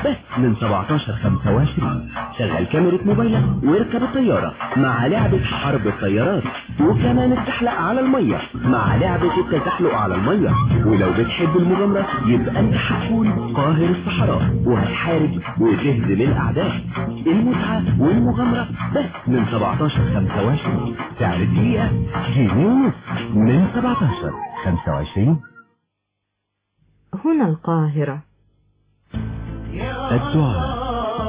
بس من 17 25 شغل كاميرا موبايلك واركب الطيارة مع لعبة حرب الطيارات وكمان التحلق على المية مع لعبة التزحلق على المية ولو بتحب المغامرة يبقى انت هتكون قاهر الصحراء وهتحارب وتهزم الأعداء المتعة والمغامرة بس من 17 25 سعر الدقيقة جنيه ونص من 17 25 هنا القاهرة الدعاء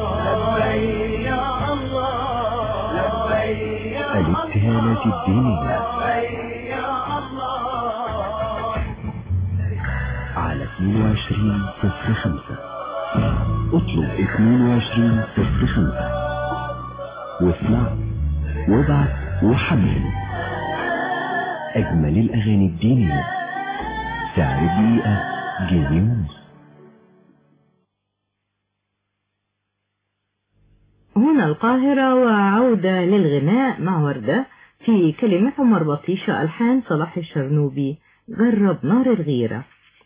الابتهالات الدينية على 22 صفر خمسة اطلب 22 صفر خمسة واسمع وابعت وحمل أجمل الأغاني الدينية سعر دقيقة جنيه ونص هنا القاهرة وعودة للغناء مع وردة في كلمة عمر بطيشة ألحان صلاح الشرنوبي جرب نار الغيرة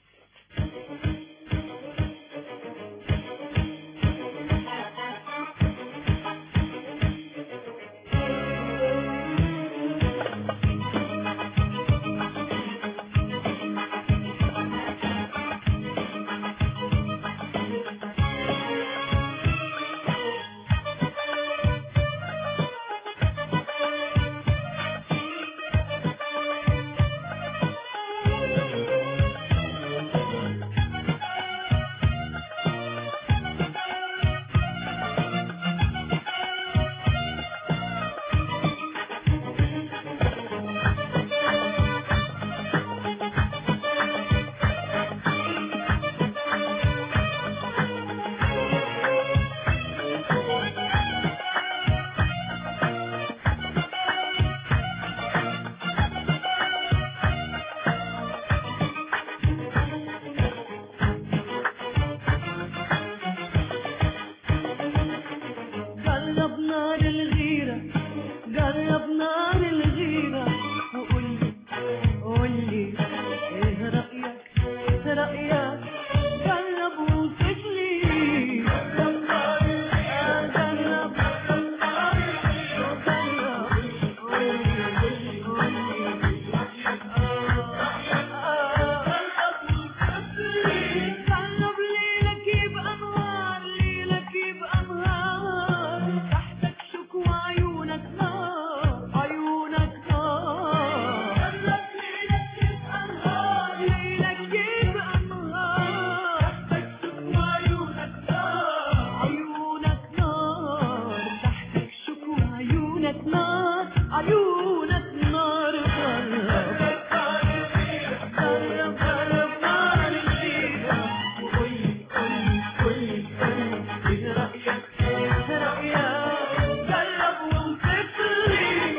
جرب نار الغيرة جرب نار الغيرة وقول لي قول لي ايه رأيك رأيك جرب وصف لي جرب نار جرب جرب قول لي قول لي جرب ليلك يبقى نهار ليلك يبقى نهار تحتك شكوى عيونك نار عيونك نار جرب ليلك يبقى نهار ليلك يبقى نهار تحتك شكوى عيونك نار عيونك نار تحتك شكوى عيونك نار عيونك نار جرب جرب جرب نار الغيرة وقول لي قول لي قول لي قول لي ايه رأيك ايه رأيك جرب وانصف لي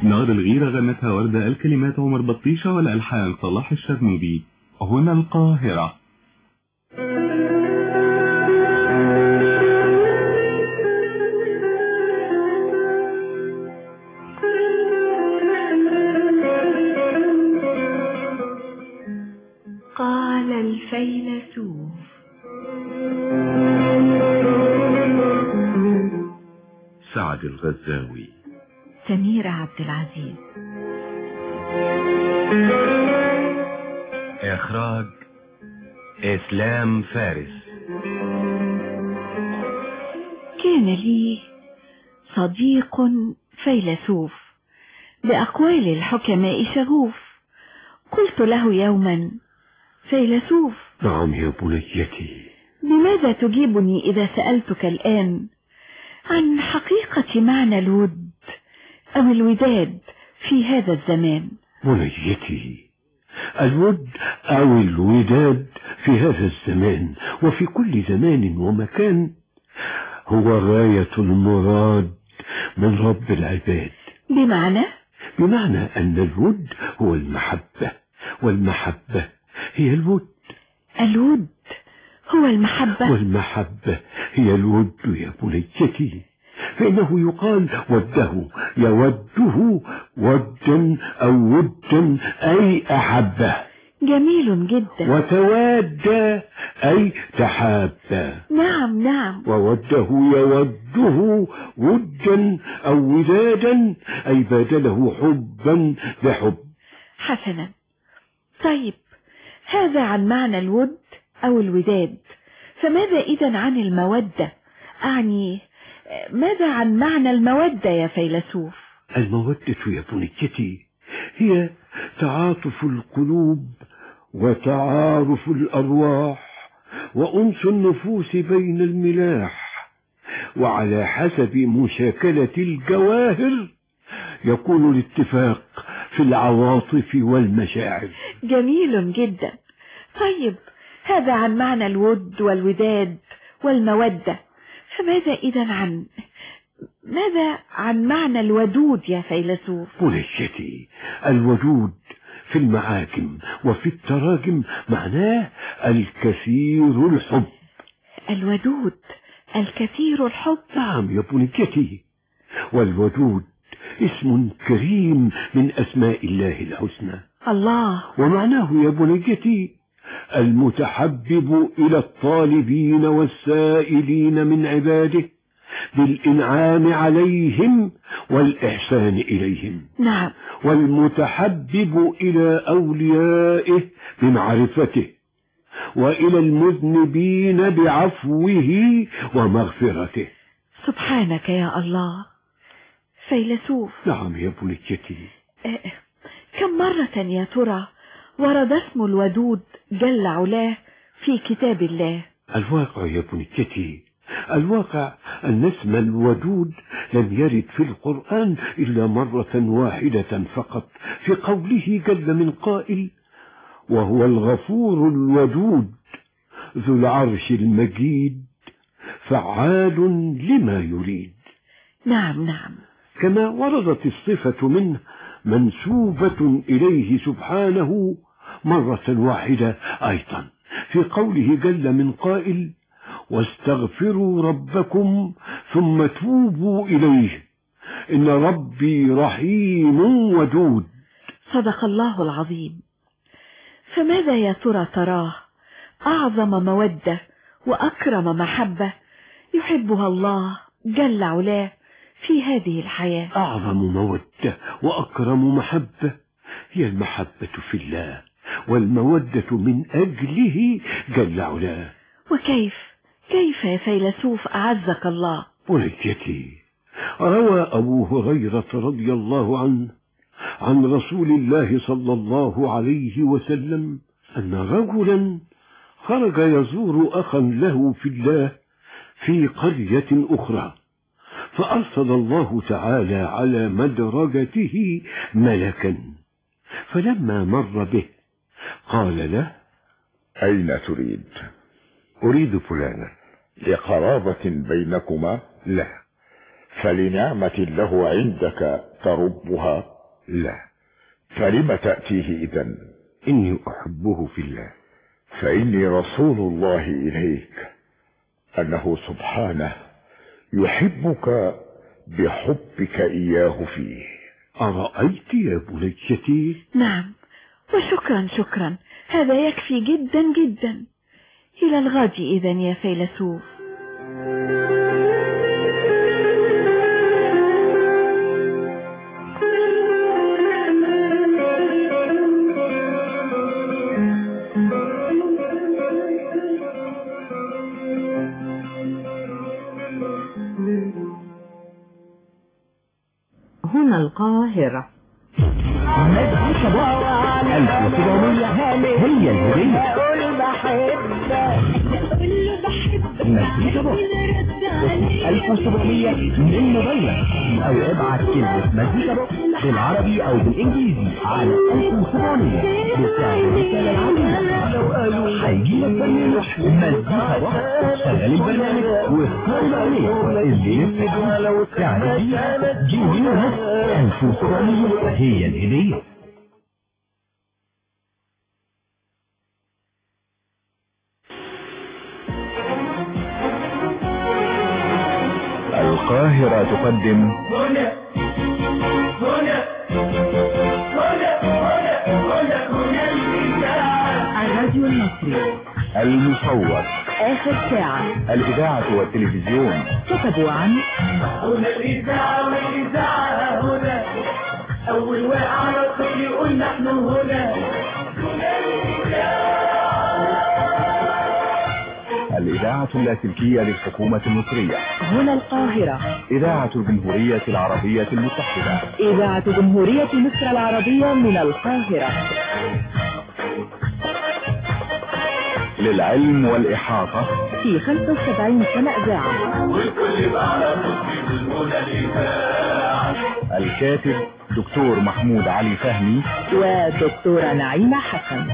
نار الغيرة غنتها وردة الكلمات عمر بطيشة والألحان صلاح الشرنوبي هنا القاهرة قال الفيلسوف سعد الغزاوي سميرة عبد العزيز إخراج إسلام فارس كان لي صديق فيلسوف بأقوال الحكماء شغوف قلت له يوما فيلسوف نعم يا بنيتي بماذا تجيبني إذا سألتك الآن عن حقيقة معنى الود أو الوداد في هذا الزمان بنيتي الود أو الوداد في هذا الزمان وفي كل زمان ومكان هو غاية المراد من رب العباد بمعنى بمعنى أن الود هو المحبة والمحبة هي الود الود هو المحبة والمحبة هي الود يا بنيتي فإنه يقال وده يوده ودا أو ودا أي أحبه جميل جدا وتوادى أي تحابى نعم نعم ووده يوده ودا أو ودادا أي بادله حبا بحب حسنا طيب هذا عن معنى الود أو الوداد فماذا إذا عن المودة أعني ماذا عن معنى المودة يا فيلسوف المودة يا بنيتي هي تعاطف القلوب وتعارف الأرواح وأنس النفوس بين الملاح وعلى حسب مشاكلة الجواهر يكون الاتفاق في العواطف والمشاعر جميل جدا طيب هذا عن معنى الود والوداد والمودة فماذا إذا عن ماذا عن معنى الودود يا فيلسوف بنيتي الودود في المعاجم وفي التراجم معناه الكثير الحب الودود الكثير الحب نعم يا بنيتي والودود اسم كريم من أسماء الله الحسنى الله ومعناه يا بنيتي المتحبب إلى الطالبين والسائلين من عباده بالإنعام عليهم والإحسان إليهم نعم والمتحبب إلى أوليائه بمعرفته وإلى المذنبين بعفوه ومغفرته سبحانك يا الله فيلسوف نعم يا بنيتي آه، كم مرة يا ترى ورد اسم الودود جل علاه في كتاب الله الواقع يا بنيتي الواقع أن اسم الودود لم يرد في القرآن إلا مرة واحدة فقط في قوله جل من قائل وهو الغفور الودود ذو العرش المجيد فعال لما يريد نعم نعم كما وردت الصفة منه منسوبة إليه سبحانه مرة واحدة أيضا في قوله جل من قائل واستغفروا ربكم ثم توبوا إليه إن ربي رحيم ودود صدق الله العظيم فماذا يا ترى تراه أعظم مودة وأكرم محبة يحبها الله جل علاه في هذه الحياة أعظم مودة وأكرم محبة هي المحبة في الله والمودة من أجله جل علاه وكيف كيف يا فيلسوف أعزك الله بنيتي روى أبو هريرة رضي الله عنه عن رسول الله صلى الله عليه وسلم أن رجلا خرج يزور أخا له في الله في قرية أخرى فأرسل الله تعالى على مدرجته ملكا فلما مر به قال له أين تريد أريد فلانا لقرابة بينكما لا فلنعمة له عندك تربها لا فلم تأتيه إذا إني أحبه في الله فإني رسول الله إليك أنه سبحانه يحبك بحبك إياه فيه أرأيت يا بنيتي نعم وشكرا شكرا هذا يكفي جدا جدا إلى الغد إذا يا فيلسوف هنا القاهرة مزيكا بقى 1700 هي الهدية مزيكا بقى 1700 من موبايلك او ابعت كلمة مزيكا بقى بالعربي او بالانجليزي على 1700 بسعر الرسالة العادية هيجيلك برنامج مزيكا بقى شغل البرنامج واختار الاغنية اللي نفسك فيها سعر دي جنيه ونص 1700 هي الهدية القاهرة تقدم هنا هنا هنا هنا هنا هنا الإذاعة الراديو المصري المصور آخر ساعة الإذاعة والتلفزيون كتبوا عن هنا الإذاعة والإذاعة هنا أول واقع على الطفل يقول نحن هنا هنا الإذاعة اللاسلكية للحكومة المصرية هنا القاهرة إذاعة الجمهورية العربية المتحدة إذاعة جمهورية مصر العربية من القاهرة للعلم والإحاطة في 75 سنة إذاعة الكاتب دكتور محمود علي فهمي ودكتورة نعيمة حسن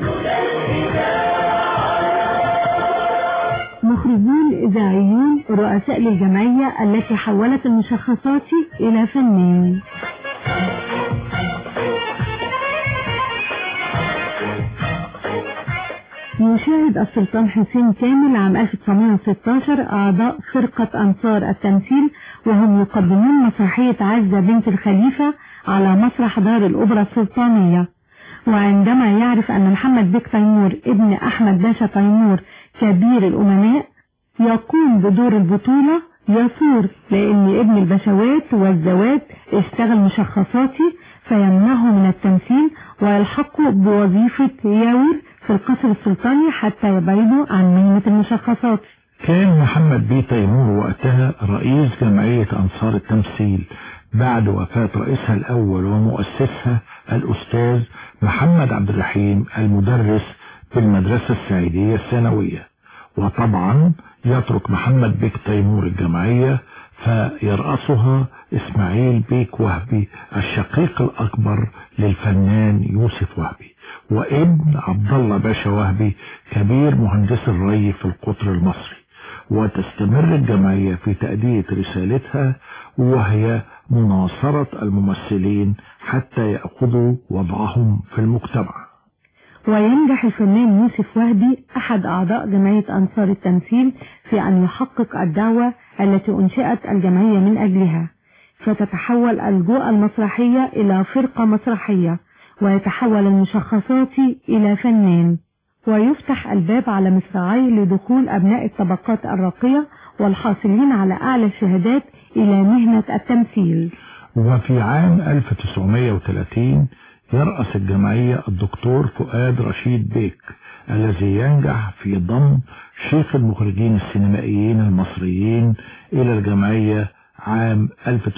مخرجون إذاعيون رؤساء للجمعية التي حولت المشخصات إلى فنان يشاهد السلطان حسين كامل عام 1916 أعضاء فرقة أنصار التمثيل وهم يقدمون مسرحية عزة بنت الخليفة على مسرح دار الأوبرا السلطانية وعندما يعرف أن محمد بك تيمور ابن أحمد باشا تيمور كبير الأمناء يقوم بدور البطولة يثور لأن ابن البشوات والزوات اشتغل مشخصاتي فيمنعه من التمثيل ويلحقه بوظيفة ياور في القصر السلطاني حتى يبعده عن مهنة المشخصات كان محمد بيه تيمور وقتها رئيس جمعية أنصار التمثيل بعد وفاة رئيسها الأول ومؤسسها الأستاذ محمد عبد الرحيم المدرس في المدرسة السعيدية الثانوية وطبعا يترك محمد بيك تيمور الجمعية فيرأسها إسماعيل بيك وهبي الشقيق الأكبر للفنان يوسف وهبي وابن عبد الله باشا وهبي كبير مهندس الري في القطر المصري وتستمر الجمعية في تأدية رسالتها وهي مناصرة الممثلين حتى يأخذوا وضعهم في المجتمع وينجح الفنان يوسف وهبي أحد أعضاء جمعية أنصار التمثيل في أن يحقق الدعوة التي أنشئت الجمعية من أجلها فتتحول الجوء المسرحية إلى فرقة مسرحية ويتحول المشخصات إلى فنان ويفتح الباب على مصراعيه لدخول أبناء الطبقات الراقية والحاصلين على أعلى الشهادات إلى مهنة التمثيل وفي عام 1930 يرأس الجمعية الدكتور فؤاد رشيد بيك الذي ينجح في ضم شيخ المخرجين السينمائيين المصريين إلى الجمعية عام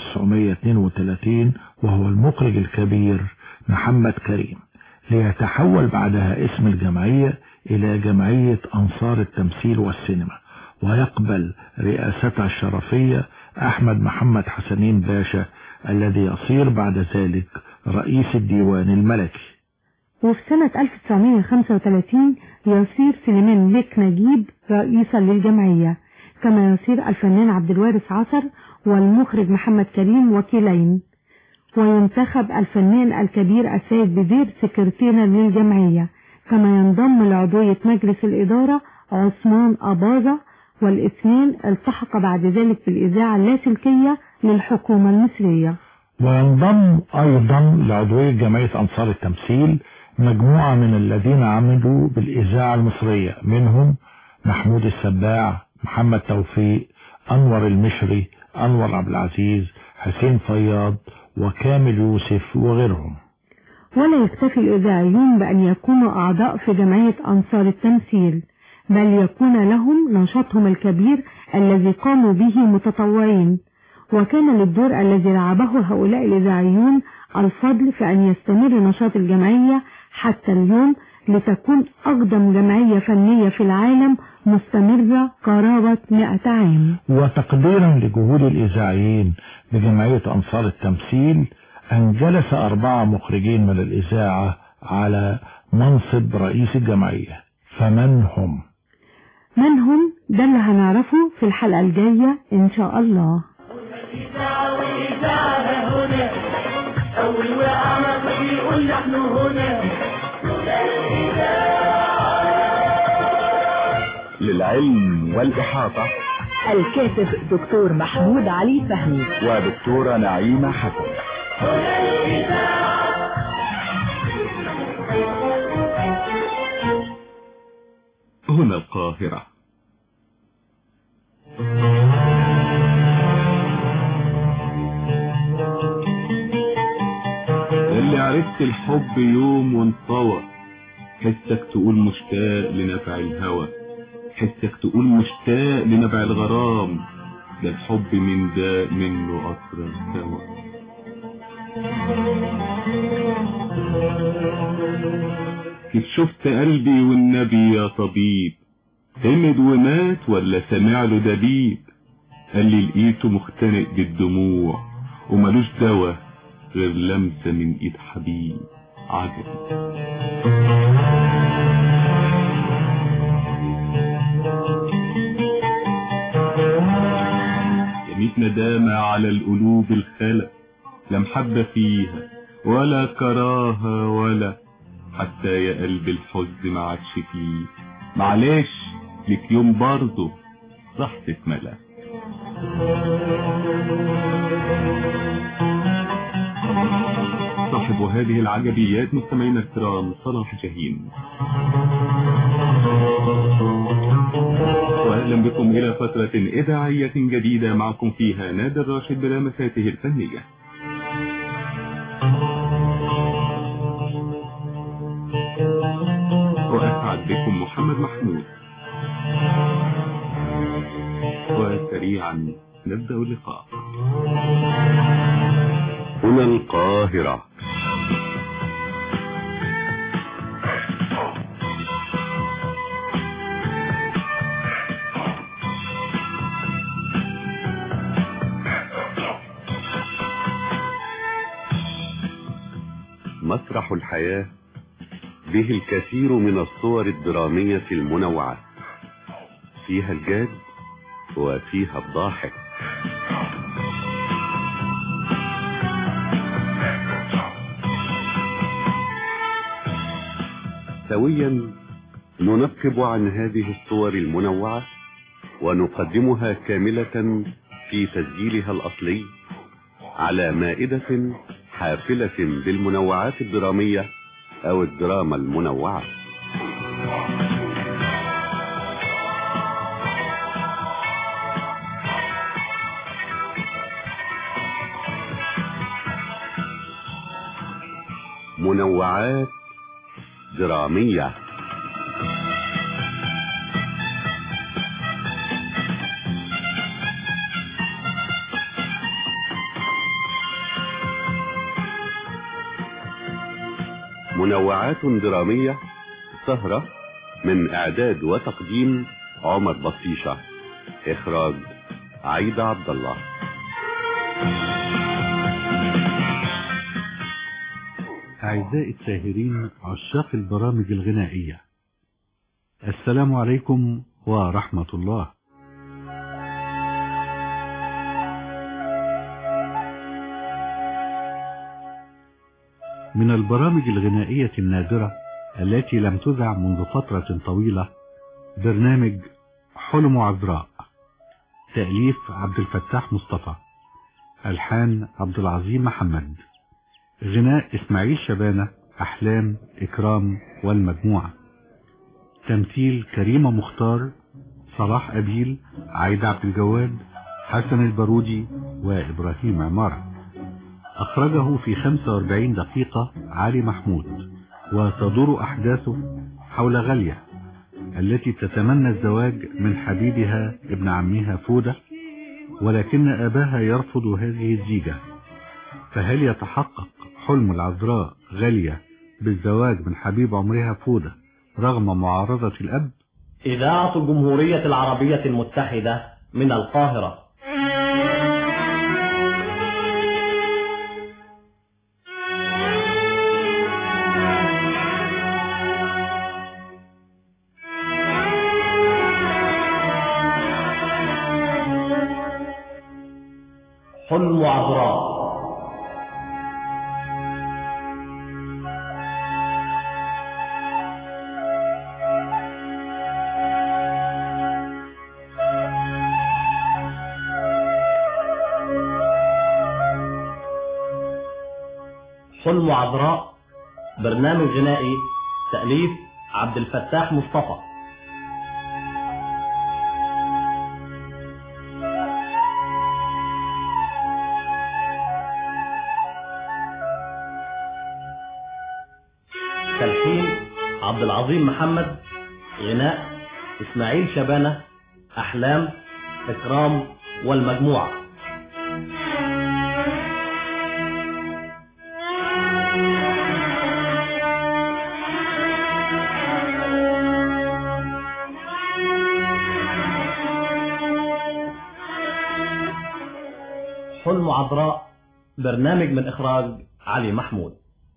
1932 وهو المخرج الكبير محمد كريم ليتحول بعدها اسم الجمعية إلى جمعية أنصار التمثيل والسينما ويقبل رئاستها الشرفية أحمد محمد حسنين باشا الذي يصير بعد ذلك رئيس الديوان الملكي وفي سنة 1935 يصير سليمان بيك نجيب رئيسا للجمعية كما يصير الفنان عبد الوارث عصر والمخرج محمد كريم وكيلين وينتخب الفنان الكبير السيد بدير سكرتيرا للجمعية كما ينضم لعضوية مجلس الإدارة عثمان أباظة والاثنين التحق بعد ذلك بالإذاعة اللاسلكية للحكومة المصرية وينضم أيضا لعضوية جمعية أنصار التمثيل مجموعة من الذين عملوا بالإذاعة المصرية منهم محمود السباع محمد توفيق أنور المشري أنور عبد العزيز حسين فياض وكامل يوسف وغيرهم ولا يكتفي الإذاعيون بأن يكونوا أعضاء في جمعية أنصار التمثيل بل يكون لهم نشاطهم الكبير الذي قاموا به متطوعين وكان للدور الذي لعبه هؤلاء الإذاعيون الفضل في أن يستمر نشاط الجمعية حتى اليوم لتكون أقدم جمعية فنية في العالم مستمرة قرابة 100 عام وتقديرا لجهود الإذاعيين بجمعية أنصار التمثيل أن جلس أربعة مخرجين من الإذاعة على منصب رئيس الجمعية فمن هم؟ من هم ده اللي هنعرفه في الحلقة الجاية إن شاء الله إذاعة وإذاعة هنا أول وقعنا بيقول نحن هنا للعلم والإحاطة الكاتب دكتور محمود علي فهمي ودكتورة نعيمة حسن هنا القاهرة اللي عرفت الحب يوم وانطوى حسك تقول مشتاق لنفع الهوى حسك تقول مشتاق لنبع الغرام ده الحب من ده منه قطر الهوى كيف شفت قلبي والنبي يا طبيب همد ومات ولا سمع له دبيب قال لي لقيته مختنق بالدموع وملوش دوا غير لمسة من ايد حبيب عجب يميت ندامة على القلوب الخلق لا محبة فيها ولا كراهة ولا حتى يا قلب الحزن ما عادش فيه معلش لك يوم برضه راح تتملى صاحب هذه العجبيات مستمعينا الكرام صلاح جهين واهلا بكم الى فترة اذاعية جديدة معكم فيها نادر راشد بلامساته الفنية واسعد بكم محمد محمود وسريعا نبدأ اللقاء هنا القاهرة مسرح الحياة به الكثير من الصور الدرامية المنوعة فيها الجاد وفيها الضاحك سويا ننقب عن هذه الصور المنوعة ونقدمها كاملة في تسجيلها الأصلي على مائدة حافلة بالمنوعات الدرامية أو الدراما المنوعة منوعات درامية منوعات درامية سهرة من إعداد وتقديم عمر بطيشة إخراج عيدة عبد الله أعزائي الساهرين عشاق البرامج الغنائية السلام عليكم ورحمة الله من البرامج الغنائية النادرة التي لم تذع منذ فترة طويلة برنامج حلم عذراء تأليف عبد الفتاح مصطفى ألحان عبد العظيم محمد غناء إسماعيل شبانة أحلام إكرام والمجموعة تمثيل كريمة مختار صلاح أبيل عايدة عبد الجواد حسن البارودي وإبراهيم عمارة أخرجه في 45 دقيقة علي محمود وتدور أحداثه حول غالية التي تتمنى الزواج من حبيبها ابن عمها فودة ولكن أباها يرفض هذه الزيجة فهل يتحقق حلم العذراء غالية بالزواج من حبيب عمرها فودة رغم معارضة الأب إذاعة الجمهورية العربية المتحدة من القاهرة حلم عذراء حلم عذراء برنامج غنائي تأليف عبد الفتاح مصطفى تلحين عبد العظيم محمد غناء إسماعيل شبانة أحلام إكرام والمجموعة حلم عذراء برنامج من إخراج علي محمود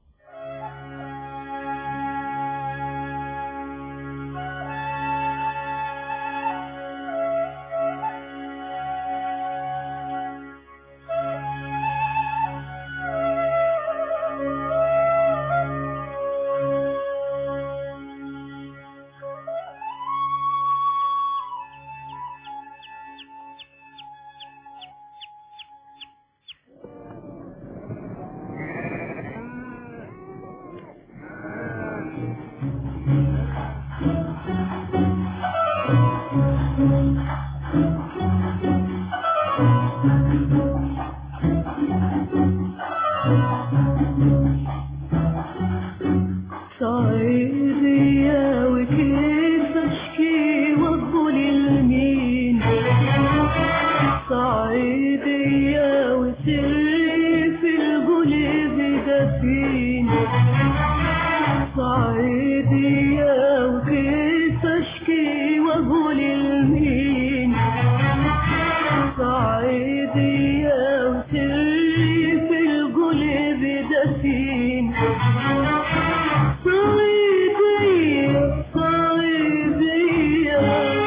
صعيدية وكيف اشكي واقول لمين صعيدية وسري في القلب دفين صعيدية وكيف اشكي واقول لمين صعيدية وسري في القلب دفين صعيدية صعيدية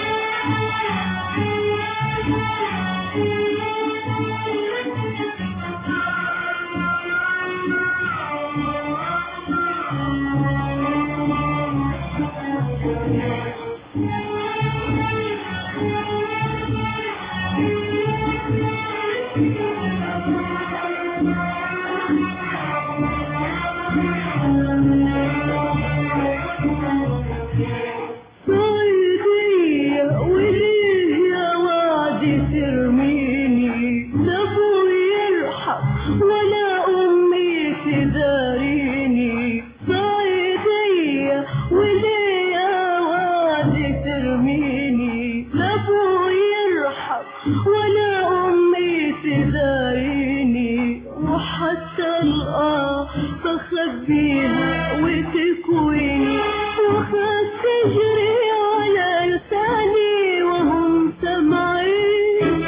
صعيدية وليه يا وعدي ترميني لا ابوي يرحم ولا امي تداريني صعيدية وليه يا وعدي ترميني لا ابوي يرحم ولا امي تداريني وحتى الآه بخبيها وتكويني وخاف تجري على لساني وهم سامعين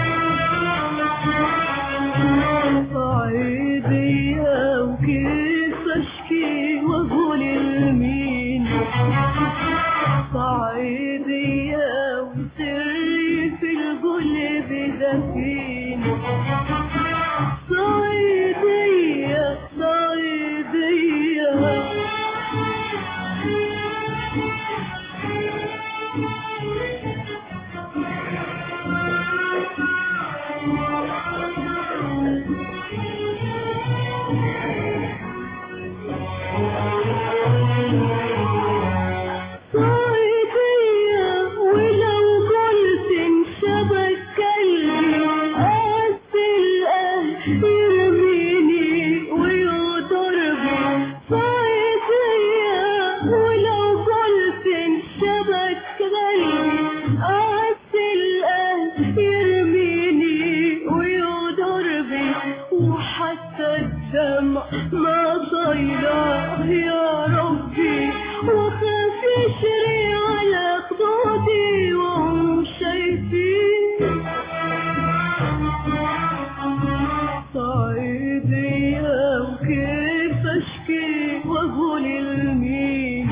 صعيدية وكيف اشكي واقول لمين صعيدية وسري في القلب دفين صعيدية صعيدية إله يا ربي وخاف يشري على خدودي وهم شايفين صعيدية وكيف أشكي وأقول لمين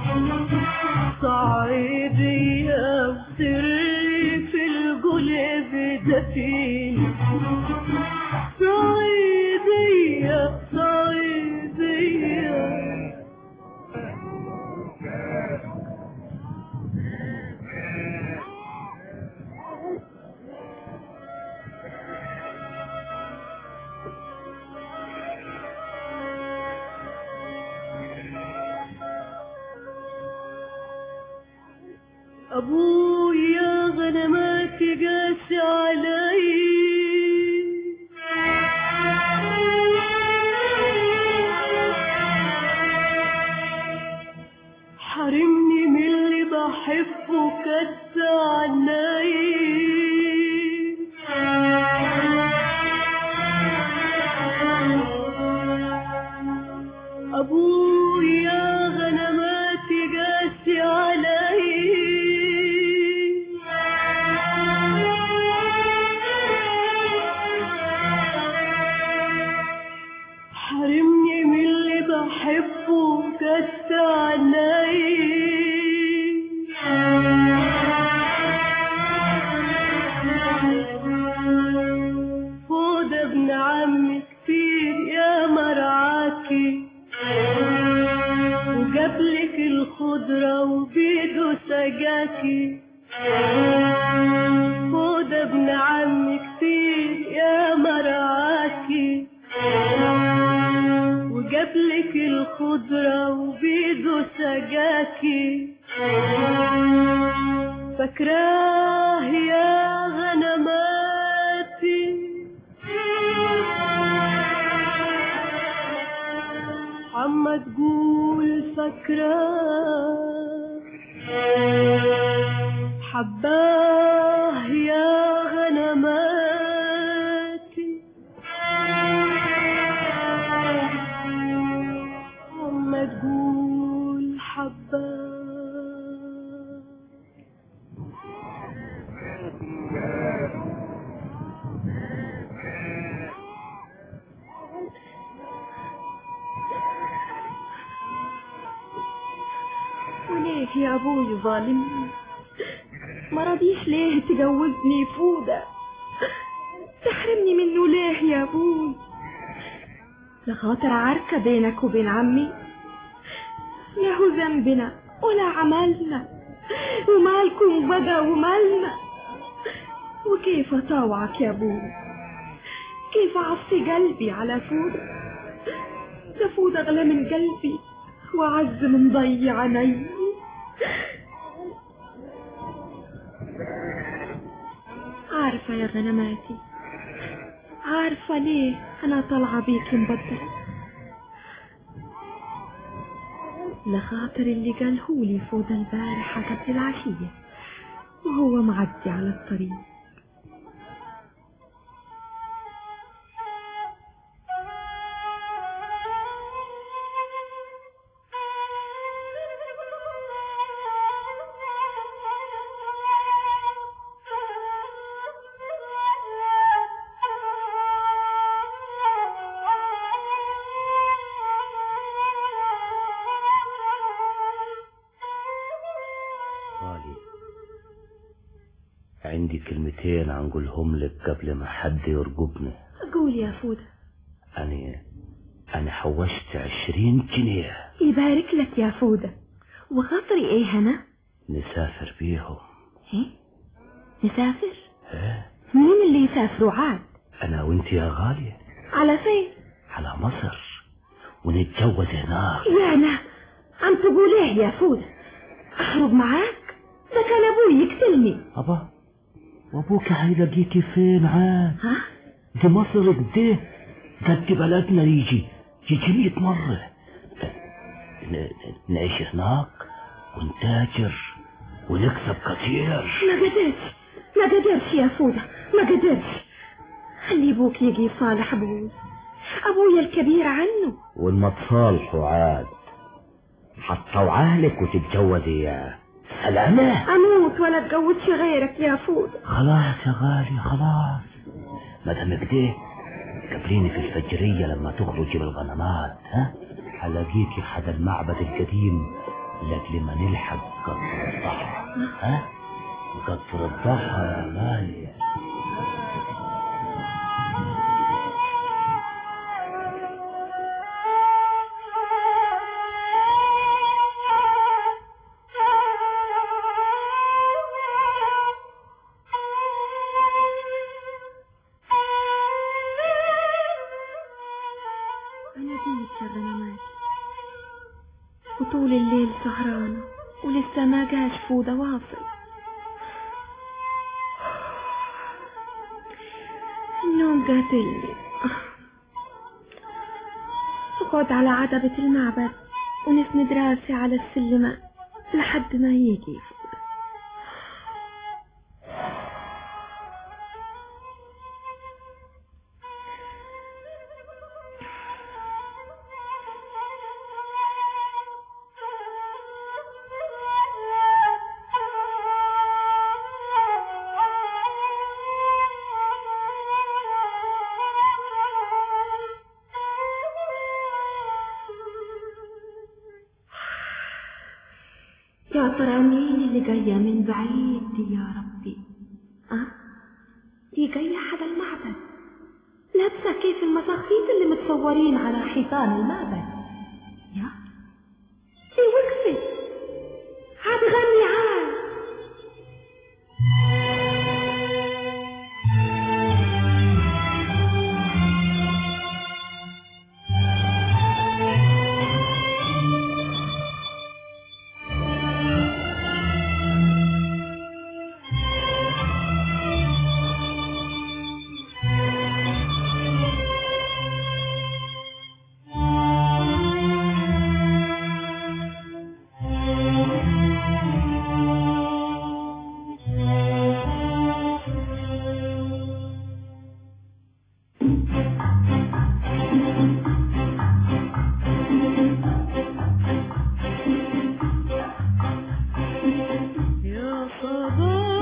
صعيدية وسري في القلب دفين صعيدية صعيدية أبويا غنمات قاسي علي حرمني من اللي بحبه كد عني أبويا غنماتي قاسي علي حرمني من اللي بحبه كت علي فود ابن عمي كتير يا مرعاكي وجابلك الخضرة وبيده سجاكي خد ابن عمي كتير يا مرعاكي وجابلك الخضرة وبيده سجاكي فاكراه يا غنماتي عما تقول فاكراه حباه يا غنماتي عما تقول حباه وليه يا ابوي ظالمني ما رضيش ليه تجوزني فودة تحرمني منه ليه يا ابوي لخاطر عركة بينك وبين عمي له ذنبنا ولا عملنا ومالكم بقى ومالنا وكيف اطاوعك يا ابوي كيف اعصي قلبي على فودة ده فودة اغلى من قلبي وعز من ضي عيني عارفة يا غنماتي عارفة ليه أنا طالعة بيك مبدلة لخاطر اللي قالهولي فوضى البارحة قبل العشية وهو معدي على الطريق غالي عندي كلمتين عنقولهم لك قبل ما حد يرقبني قول يا فودة أنا أنا حوشت عشرين جنيه يبارك لك يا فودة وخاطري ايه هنا نسافر بيهم ايه نسافر إيه؟ مين اللي يسافروا عاد أنا وأنت يا غالية على فين على مصر ونتجوز هناك وانا عم تقول ايه يا فودة اهرب معاك ده كان ابوي يقتلني أبا وأبوك هيلاقيكي فين عاد ها دي مصر قد قد بلدنا يجي يجي مية مرة ن- ن- نعيش هناك ونتاجر ونكسب كثير ما قدرتش ما قدرتش يا فودة ما قدرتش خلي ابوك يجي صالح ابوي أبويا الكبير عنه والمتصالحوا عاد حطوا عهلك وتتجوزي اياه سلامة أموت ولا اتجوزش غيرك يا فود خلاص يا غالي خلاص ما دام كده قابليني في الفجرية لما تخرجي بالغنمات ها هلاقيكي حدا المعبد القديم لاجل ما نلحق قطر الضحى ها قطر الضحى يا غالي أنا جيت شغلة وطول الليل سهرانة ولسه ما جاش فودة واصل النوم قاتلني اقعد على عتبة المعبد ونسند راسي على السلمة لحد ما يجي يا ترى مين اللي جاية من بعيد دي يا ربي أه؟ دي جاية حدا المعبد لابسة كيف المساخيط اللي متصورين على حيطان المعبد يا دي وقفت هتغني عاد يا صباح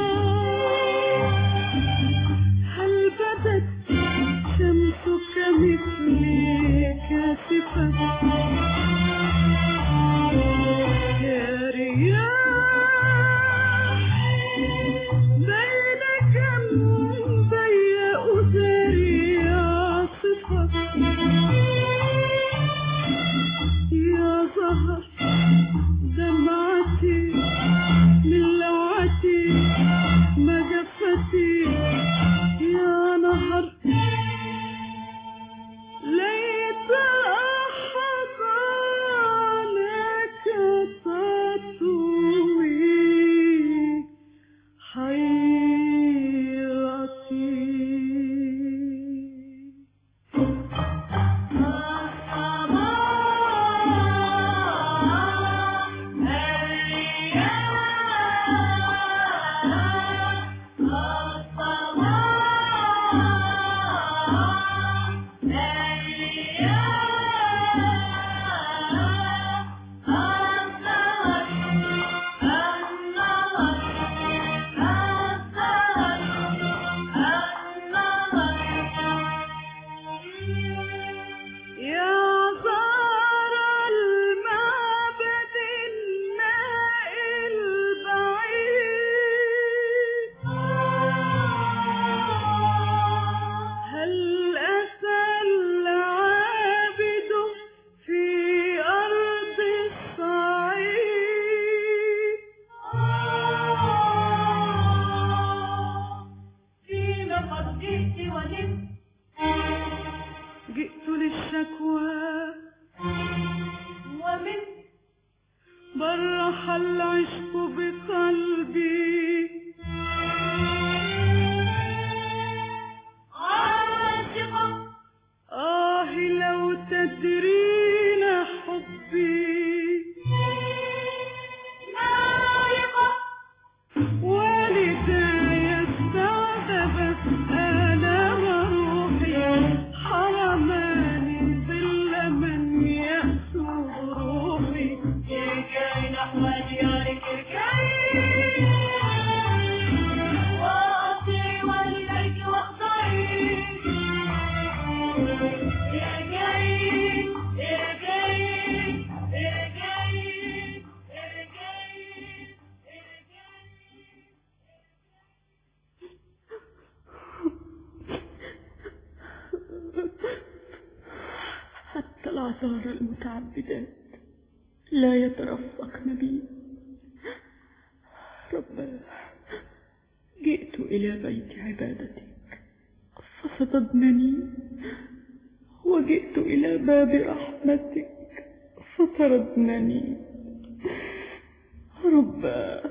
هل بدت شمسك مثلي كاسفة يا رياح بين جنبي أزري عاصفة يا زهر دمعتي من لوعتي مجفتي يا نهر ليت أحد أبرار المتعبدات لا يترفقن بي رب جئت إلى بيت عبادتك فصددنني وجئت إلى باب رحمتك فطردنني رب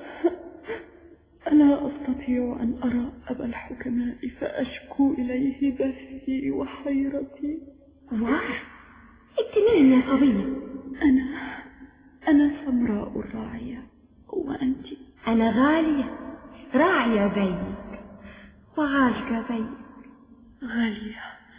ألا أستطيع أن أرى أبا الحكماء فأشكو إليه بثي وحيرتي واه انت مين يا صبية أنا أنا سمراء الراعية وأنت أنا غالية راعية زيك وعاشقة زيك غالية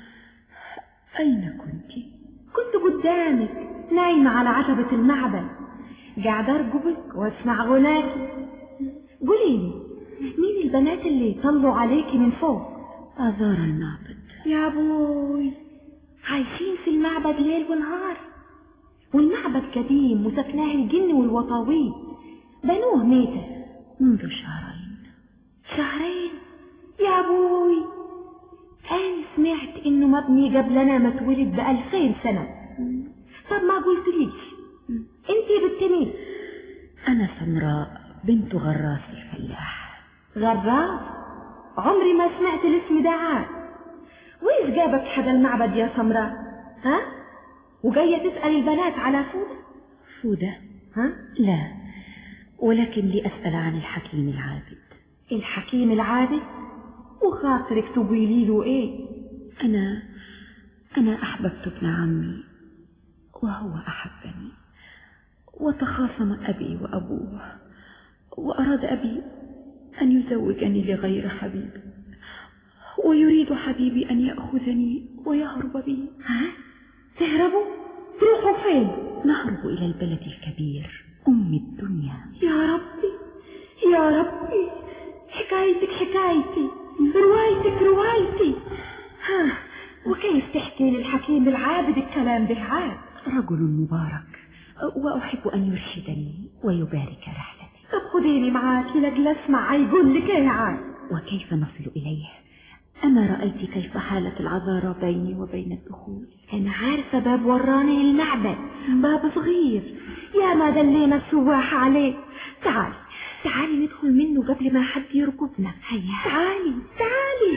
أين كنت؟ كنت قدامك نايمة على عتبة المعبد قاعدة أرقبك وأسمع غناكي قولي لي مين البنات اللي طلوا عليكي من فوق أزار المعبد يا أبوي عايشين في المعبد ليل ونهار والمعبد قديم وسكناه الجن والوطاويل بنوه ميتة منذ شهرين شهرين يا أبوي أنا سمعت إنه مبني قبلنا ما اتولد بألفين سنة طب ما قلتليش انتي بنت مين أنا سمراء بنت غراس الفلاح غراس عمري ما سمعت الاسم ده عاد وإيش جابك حدا المعبد يا سمراء ها وجاية تسأل البنات على فودة فودة ها لا ولكن لأسأل عن الحكيم العابد الحكيم العابد وخاطرك تقولي له ايه أنا أنا أحببت ابن عمي وهو أحبني وتخاصم أبي وأبوه وأراد أبي أن يزوجني لغير حبيبي ويريد حبيبي أن يأخذني ويهرب بي ها؟ تهربوا؟ تروحوا فين؟ نهرب إلى البلد الكبير أم الدنيا يا ربي يا ربي حكايتك حكايتي روايتك روايتي ها وكيف تحكي للحكيم العابد الكلام ده عاد رجل مبارك وأحب أن يرشدني ويبارك رحلتي طب خديني معاكي لأجل أسمع يقول لك ايه عاد وكيف نصل إليه أما رأيت كيف حالة العذارى بيني وبين الدخول أنا عارفة باب وراني المعبد باب صغير يا ما دلينا السواح عليه تعالي تعالي ندخل منه قبل ما حد يركبنا هيا تعالي تعالي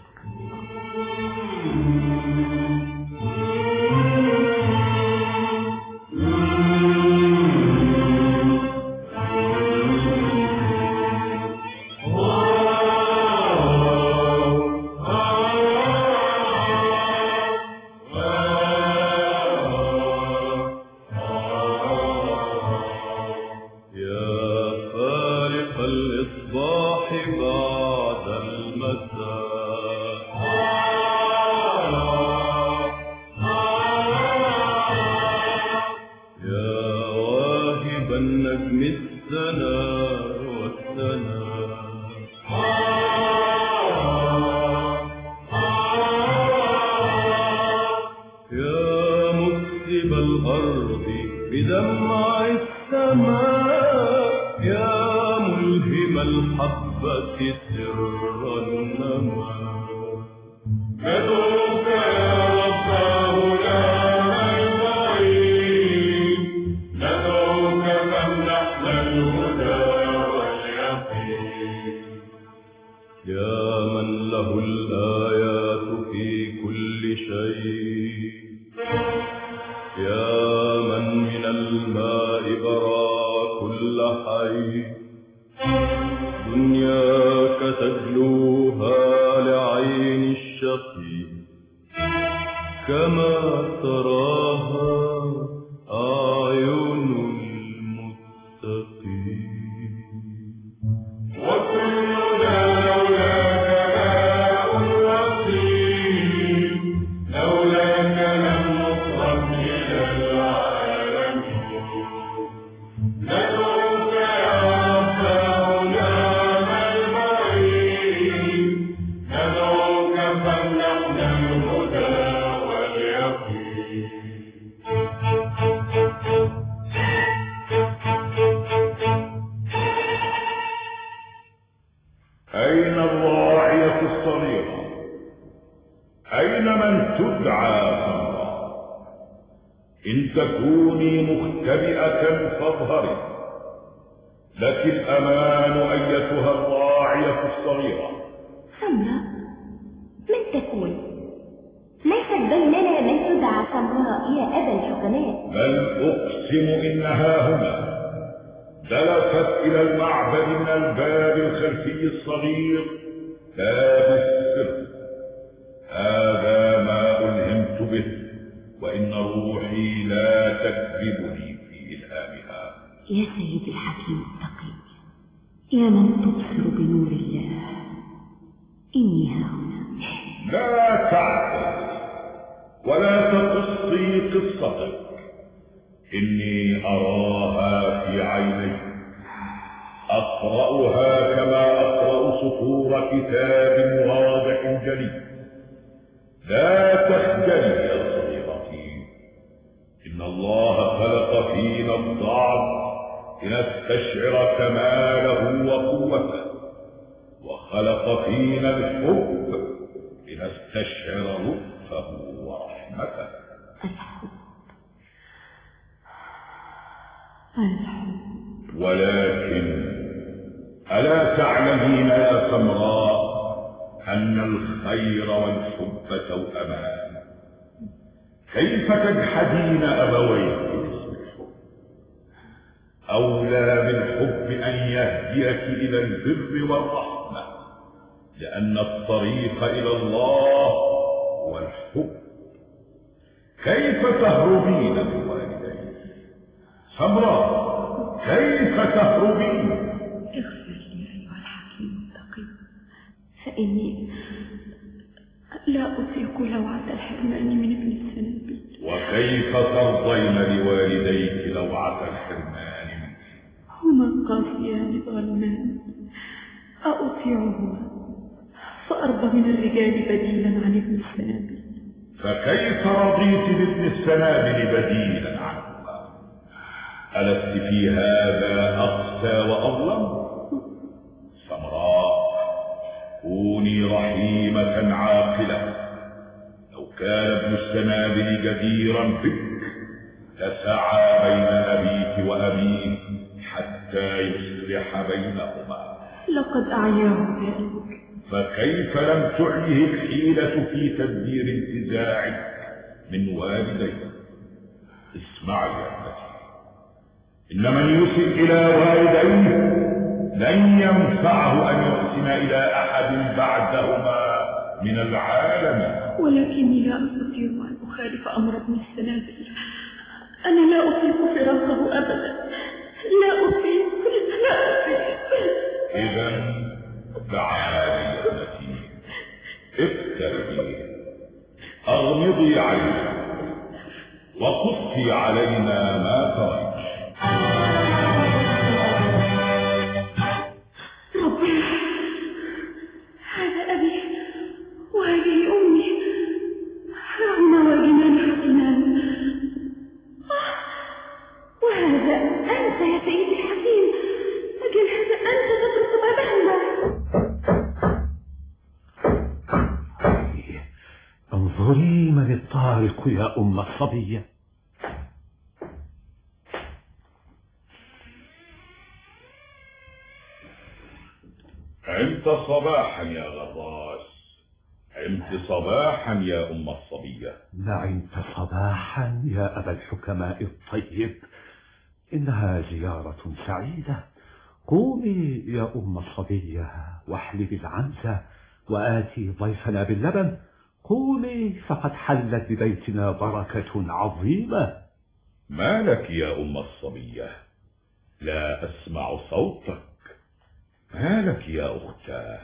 يا فارق الإصباح بعد المساء يا واهب النجم السنا والسنا يا مكسب الأرض بدمع السماء يا ملهم الحبة سر النماء ندعوك يا رب هنا البعيد ندعوك فامنحنا الهدى واليقين يا من له الآيات في كل شيء يا من من الماء برا كل حي دنياك تجلوها لعين الشقي كما تراها أعين المتقين وكلنا لولاك ماء رصيد لولاك لم نصرف إلى العالمين ندعوك يا رب هنا البعيد ندعوك فامنحنا الهدى واليقين إن تكوني مختبئة فاظهري لك الأمان أيتها الراعية الصغيرة سمراء من تكون ليست بيننا من تدعى سمراء يا أبا الحكماء بل أقسم إنها هنا دلفت إلى المعبد من الباب الخلفي الصغير باب السر هذا ما ألهمت به وإن روحي لا تكذبني في إلهامها يا سيدي الحكيم التقي يا من تبصر بنور الله إني ها هنا لا تعتذري ولا تقصي قصتك إني أراها في عيني أقرأها كما أقرأ سطور كتاب واضح جلي لا تخجلي يا صديقتي إن الله خلق فينا الضعف لنستشعر كماله وقوته وخلق فينا الحب لنستشعر لطفه ورحمته ولكن ألا تعلمين يا سمراء أن الخير والحب توأمان كيف تجحدين أبويك باسم الحب أولى بالحب أن يهديك إلى البر والرحمة لأن الطريق إلى الله هو الحب كيف تهربين من والديك سمراء كيف تهربين اغفر لي أيها الحكيم التقي فإني لا أطيق لوعة الحرمان من ابن السنابل وكيف ترضين لوالديك لوعة الحرمان منه هما قاسيان ظالمان أطيعهما فأرضى من الرجال بديلا عن ابن السنابل فكيف رضيت بابن السنابل بديلا عنهما ألست في هذا أقسى وأظلم سمراء كوني رحيمة عاقلة لو كان ابن السنابل جديرا بك لسعى بين أبيك وأبيه حتى يصلح بينهما لقد أعياه ذلك فكيف لم تعيه الحيلة في تدبير انتزاعك من والديك اسمعي يا ابنتي إن من يسئ إلى والديه لن ينفعه أن يحسن إلى أحد بعدهما من العالم ولكني لا أستطيع أن أخالف أمر ابن السنابل أنا لا أطيق فراقه أبدا لا أطيق لا أطيق إذا تعالي يا ابنتي اقتربي أغمضي عينك وقصي علينا ما تريت ربي هذا أبي وهذه أمي هما واجنان حسنان وهذا أنت يا سيدي الحكيم أجل هذا أنت تترك بابهما انظري من الطارق يا أم الصبية عمت صباحا يا غراس عمت صباحا يا أم الصبية نعمت صباحا يا أبا الحكماء الطيب إنها زيارة سعيدة قومي يا أم الصبية واحلبي العنزة وآتي ضيفنا باللبن قومي فقد حلت ببيتنا بركة عظيمة ما لك يا أم الصبية لا أسمع صوتك ما لك يا أختاه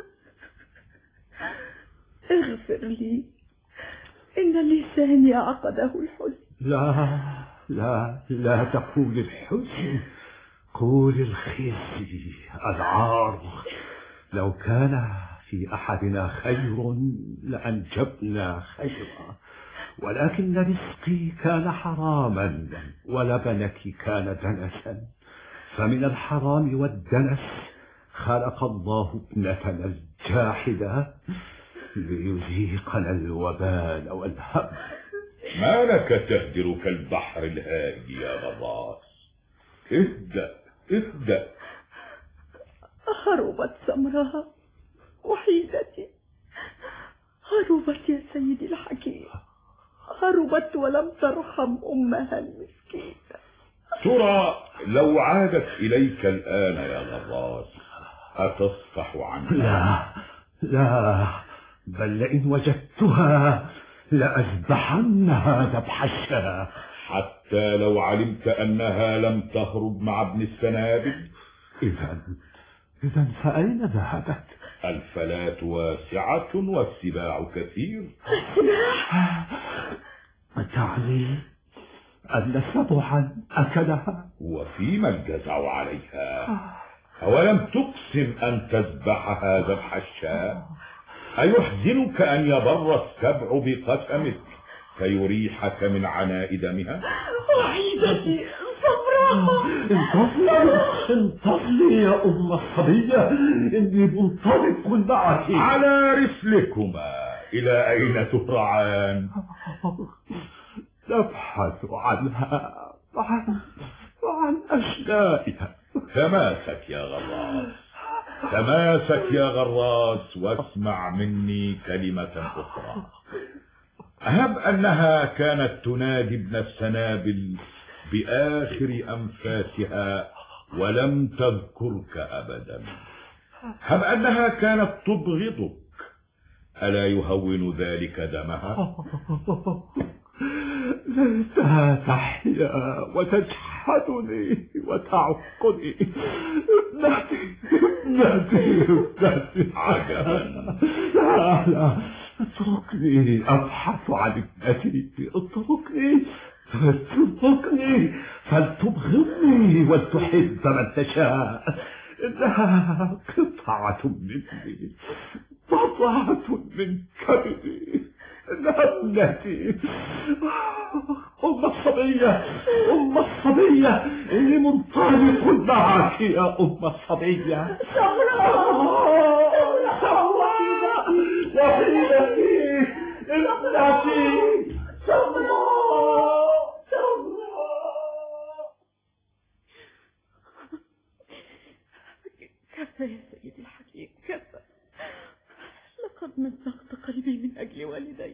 اغفر لي إن لساني عقده الحزن لا لا لا تقول الحزن قول الخزي العار لو كان في أحدنا خير لأنجبنا خيرا ولكن رزقي كان حراما ولبنك كان دنسا فمن الحرام والدنس خلق الله ابنتنا الجاحدة ليذيقنا الوبال والهم ما لك تهدر كالبحر الهائج يا غراس اهدأ اهدأ هربت سمراء وحيدتي هربت يا سيدي الحكيم هربت ولم ترحم أمها المسكينة ترى لو عادت إليك الآن يا غراس أتصفح عنها لا لا بل لئن وجدتها لأذبحنها ذبح الشاة حتى لو علمت أنها لم تهرب مع ابن السنابل إذا إذا فأين ذهبت؟ الفلاة واسعة والسباع كثير تعني أن سبعا أكلها وفيما الجزع عليها أولم تقسم أن تذبحها ذبح الشاة أيحزنك أن يبر السبع بقسمك فيريحك من عناء دمها وحيدتي سمراء انتظري انتظري يا أم الصبية إني منطلق معك على رسلكما إلى أين تهرعان نبحث عنها وعن وعن أشلائها تماسك يا غراس تماسك يا غراس واسمع مني كلمة أخرى هب أنها كانت تنادي ابن السنابل بآخر أنفاسها ولم تذكرك أبدا هب أنها كانت تبغضك ألا يهون ذلك دمها ليتها تحيا وتجحدني وتعقني ابنتي ابنتي ابنتي عجبا لا لا اتركني ابحث عن ابنتي اتركني اتركني فلتبغضني ولتحب من تشاء انها قطعة مني بضعة من كبدي انها ابنتي أم الصبية أم الصبية إني منطلق معك يا أم الصبية سمراء سمراء وحيدتي ابنتي سمراء سمراء كفى يا سيدي الحكيم كفى لقد مزقت قلبي من أجل والدي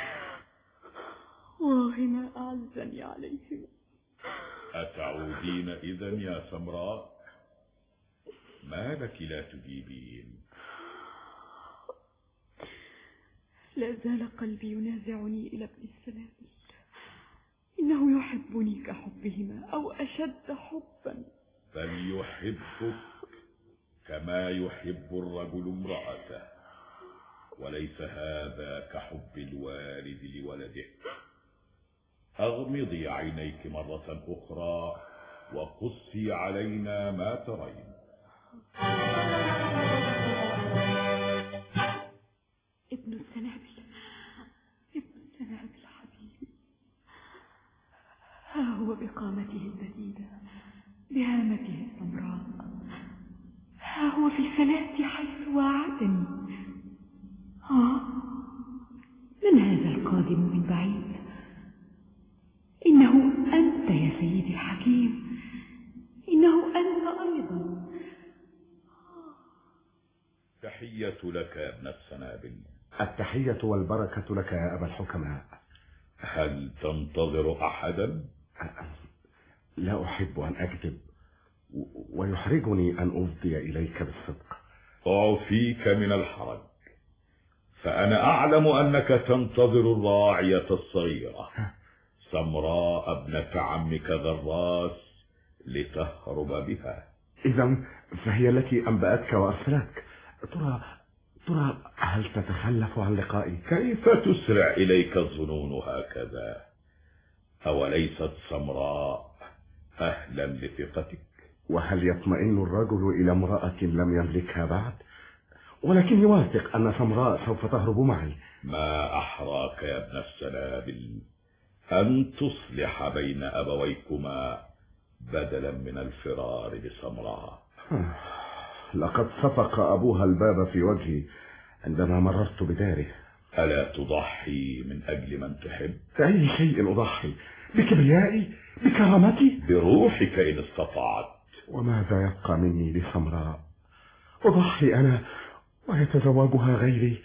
وهنا أعزني عليهم أتعودين إذا يا سمراء ما لك لا تجيبين لا زال قلبي ينازعني إلى ابن السنابل إنه يحبني كحبهما أو أشد حبا فليحبك كما يحب الرجل امرأته وليس هذا كحب الوالد لولده أغمضي عينيك مرة أخرى وقصي علينا ما ترين ابن السنابل ابن السنابل حبيبي ها هو بقامته البديدة بهامته السمراء ها هو في الفلاة حيث وعدني ها من هذا القادم من بعيد إنه أنت يا سيدي الحكيم إنه أنت أيضا تحية لك يا ابن السنابل التحية والبركة لك يا أبا الحكماء هل تنتظر أحدا؟ لا أحب أن أكذب و- ويحرجني أن أفضي إليك بالصدق أعفيك من الحرج فأنا أعلم أنك تنتظر الراعية الصغيرة سمراء ابنة عمك غراس لتهرب بها إذا فهي التي أنبأتك وأرسلتك ترى ترى هل تتخلف عن لقائي كيف تسرع إليك الظنون هكذا أوليست سمراء أهلا لثقتك وهل يطمئن الرجل إلى امرأة لم يملكها بعد ولكني واثق أن سمراء سوف تهرب معي ما أحراك يا ابن السنابل أن تصلح بين أبويكما بدلا من الفرار بسمراء لقد صفق أبوها الباب في وجهي عندما مررت بداره ألا تضحي من أجل من تحب بأي شيء أضحي بكبريائي بكرامتي بروحك إن استطعت وماذا يبقى مني لسمراء أضحي أنا ويتزوجها غيري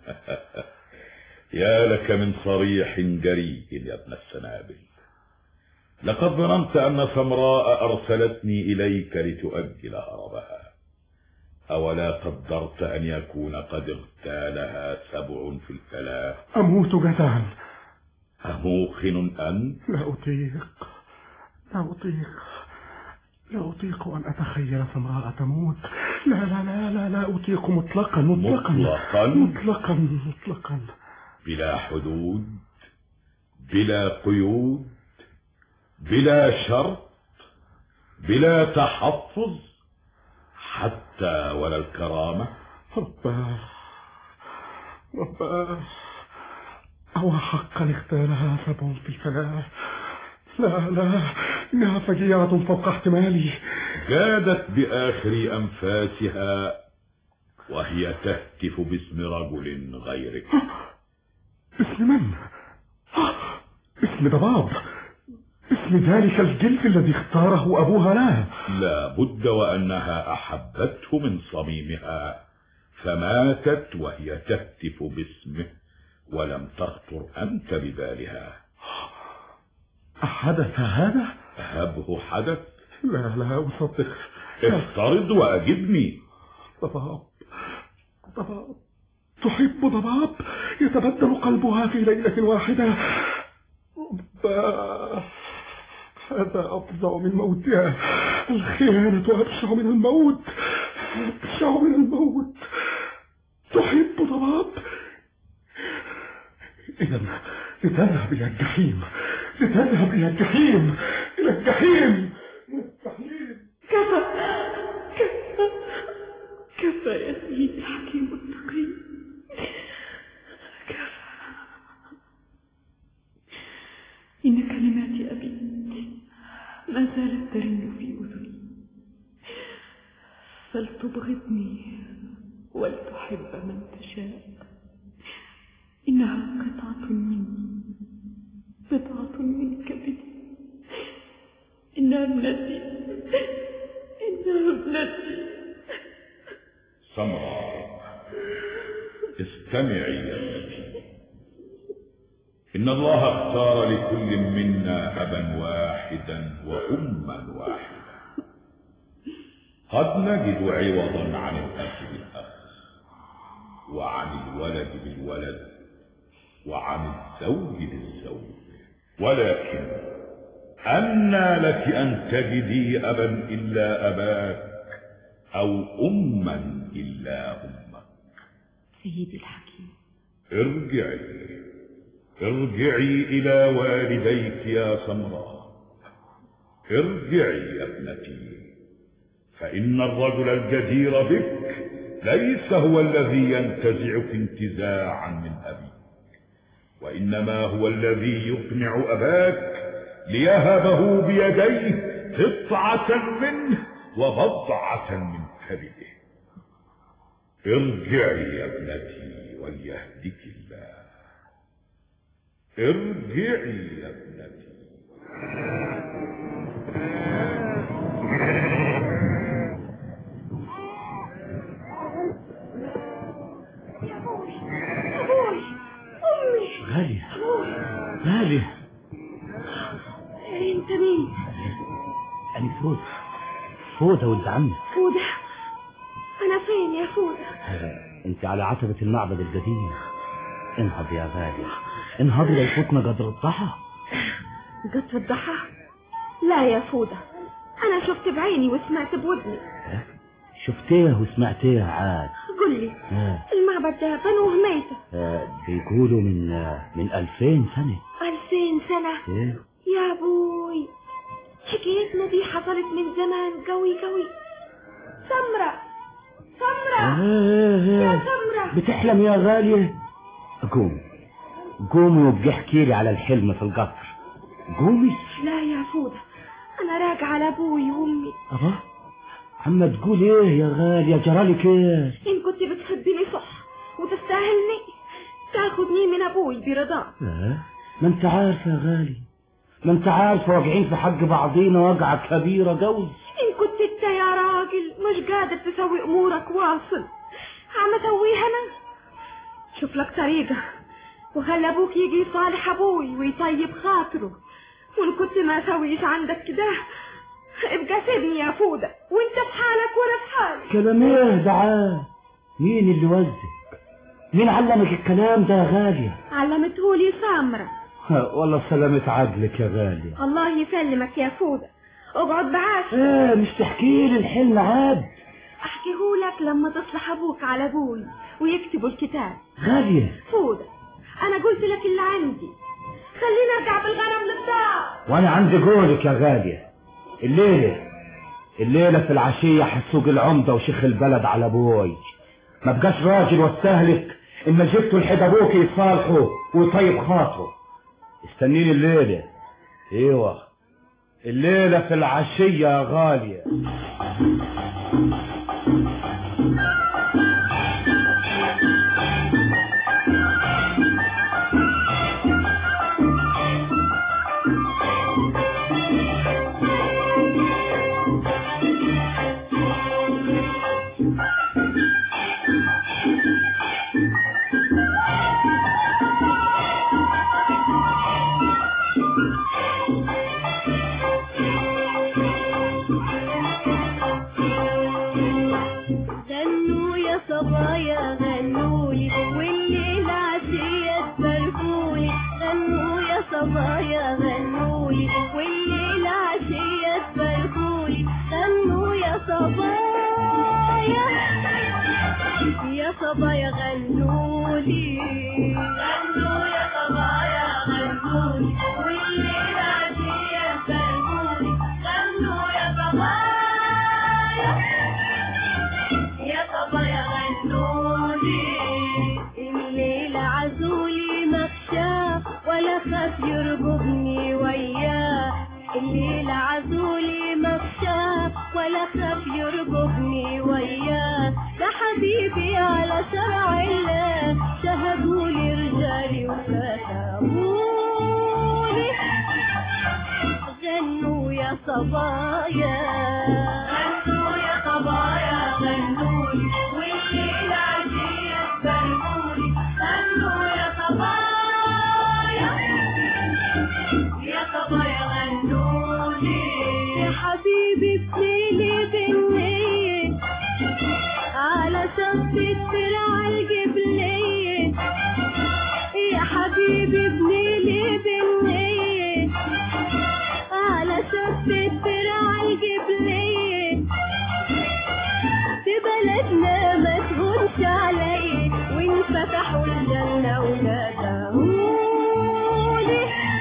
يا لك من صريح جريء يا ابن السنابل لقد ظننت أن سمراء أرسلتني إليك لتؤجل هربها أولا قدرت أن يكون قد اغتالها سبع في الفلاة أموت جزعا أموخن أنت لا أطيق لا أطيق لا أطيق أن أتخيل سمراء تموت لا لا لا لا لا أطيق مطلقا مطلقا مطلقا؟ مطلقا مطلقا بلا حدود بلا قيود بلا شرط بلا تحفظ حتى ولا الكرامة رباه رباه أو حقا اغتالها سبع في الفلاة لا لا إنها فجيعة فوق احتمالي جادت بآخر أنفاسها وهي تهتف باسم رجل غيرك اسم من؟ اسم ضباب اسم ذلك الجلد الذي اختاره أبوها لها لا بد وأنها أحبته من صميمها فماتت وهي تهتف باسمه ولم تخطر أنت ببالها أحدث هذا؟ هبه حدث لا لا أصدق افترض وأجبني ضباب ضباب تحب ضباب يتبدل قلبها في ليلة واحدة رباه هذا أفظع من موتها الخيانة أبشع من الموت أبشع من الموت تحب ضباب إذا لتذهب إلى الجحيم لتذهب إلى الجحيم إلى الجحيم الجحيم كفى كفى كفى يا سيدي الحكيم التقي كفى إن كلمات أبي ما زالت ترن في أذني فلتبغضني ولتحب من تشاء إنها قطعة مني قطعة من كبدي إنها ابنتي إنها ابنتي سمراء استمعي يا ابنتي إن الله اختار لكل منا أبا واحدا وأما واحدة قد نجد عوضا عن الأخ بالأخ وعن الولد بالولد وعن الزوج بالزوج ولكن أنى لك أن تجدي أبا إلا أباك أو أما إلا أمك سيدي الحكيم ارجعي ارجعي إلى والديك يا سمراء ارجعي يا ابنتي فإن الرجل الجدير بك ليس هو الذي ينتزعك انتزاعا من أبيك وإنما هو الذي يقنع أباك ليهبه بيديه قطعة منه وبضعة من كبده ارجعي يا ابنتي وليهدك الله ارجعي يا ابنتي أبوي أمي غالية أبوي غالية أنت مين؟ أنا فوز فوزة ولد عمك فودة أنا فين يا فودة؟ أنت على عتبة المعبد القديم انهض يا غالية انهضي ليفوتنا قدر الضحى قط الضحى لا يا فودة أنا شفت بعيني وسمعت بودني شفتيه وسمعتيه عاد قل لي آه. المعبد ده بنوه ميتة آه، بيقولوا من آه، من ألفين سنة ألفين سنة إيه؟ يا أبوي حكايتنا دي حصلت من زمان قوي قوي سمرة سمرة آه، يا آه. سمرة بتحلم يا غالية قومي قومي وابقي احكي لي على الحلم في القطر قومي لا يا فودة أنا راجعة لأبوي وأمي أبا عم تقول ايه يا غالية جرالك ايه إن كنت بتحبني صح وتستاهلني تاخدني من ابوي برضاه لا ما انت عارفة يا غالي ما انت عارفة واقعين في حق بعضينا وقعة كبيرة جوز ان كنت انت يا راجل مش قادر تسوي امورك واصل عم اسويها انا شوف لك طريقة وخلي ابوك يجي يصالح ابوي ويطيب خاطره وان كنت ما اسويش عندك كده ابقى سيبني يا فودة وانت في حالك وانا في حالي كلام ايه دعاء مين اللي وزك مين علمك الكلام ده يا غالية علمتهولي سامرة ها، والله سلامة عقلك يا غالية الله يسلمك يا فودة اقعد بعاش ايه مش تحكي لي الحلم عاد احكيهولك لما تصلح ابوك على ابوي ويكتبوا الكتاب غالية فودة انا قلت لك اللي عندي خليني ارجع بالغنم للدار وانا عندي قولك يا غالية الليلة الليلة في العشية حسوق العمدة وشيخ البلد على ابوي ما بقاش راجل واستهلك ان جبتوا لحد ابوك يصالحوا ويطيب خاطره استنيني الليلة ايوه الليلة في العشية يا غالية غنوا يا صبايا غنولي والليل عشية تباركولي غنوا يا صبايا غنولي والليل عشية تباركولي غنوا يا صبايا يا صبايا غنولي غنوا يا صبايا غنولي والليل عشية تباركولي غنوا يا صبايا يا صبايا غنولي الليل عزولي مخشى ولا خاف يرقبني وياه الليل عزولي مخشى ولا خاف يرقبني وياه ده حبيبي على شرع الله شهدولي رجالي وكتبولي غنوا يا صبايا غنوا يا صبايا غنولي والليل عشية تباركولي غنوا يا صبايا يا صبايا غنولي يا حبيبي بليلي بالنية على شط الترع الجبلية يا حبيبي بليلي بالنية على شط الترع الجبلية في بلدنا ما تهونش علي وانفتحوا الجنة ونادهولي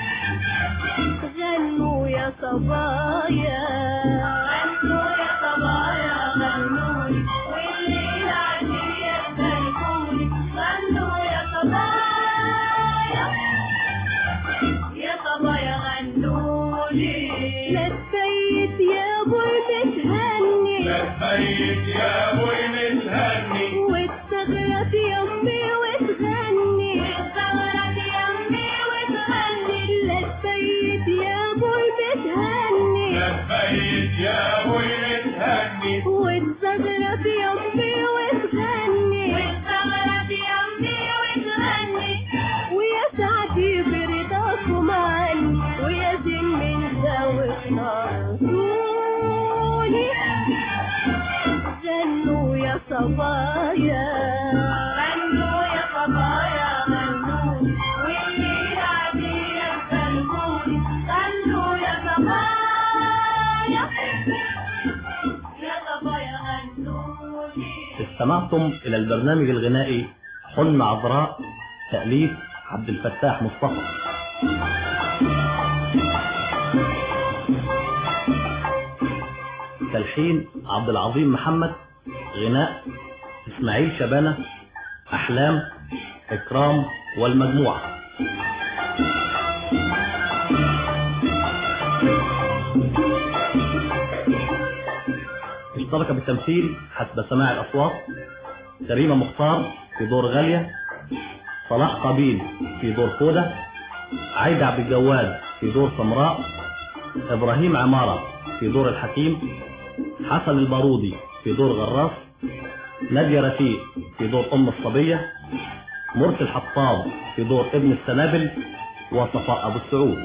غنوا يا صبايا غنوا يا صبايا غنولي والليل عشية تباركولي غنوا يا صبايا يا صبايا غنولي لبيت يا بوي متهني لبيك يا ابوي متهني واستغرت يمي وتغني واستغرت يمي وتغني لبيت يا بوي متهني لبيك يا ابوي متهني واستغرت يمي وتغني واستغرت يمي وتغني ويا سعدي برضاكم عني ويا زين من ذوق نارتوني غنوا يا صبايا غنوا يا صبايا غنوا والليل عادية تباركولي غنوا يا صبايا يا صبايا غنولي استمعتم إلى البرنامج الغنائي حلم عذراء تأليف عبد الفتاح مصطفى تلحين عبد العظيم محمد غناء إسماعيل شبانة أحلام إكرام والمجموعة اشترك بالتمثيل حسب سماع الأصوات كريمة مختار في دور غالية صلاح قبيل في دور فودة عايدة عبد الجواد في دور سمراء إبراهيم عمارة في دور الحكيم حسن البارودي في دور غراف نادية رفيق في دور أم الصبية مرسي الحطاب في دور ابن السنابل وصفاء أبو السعود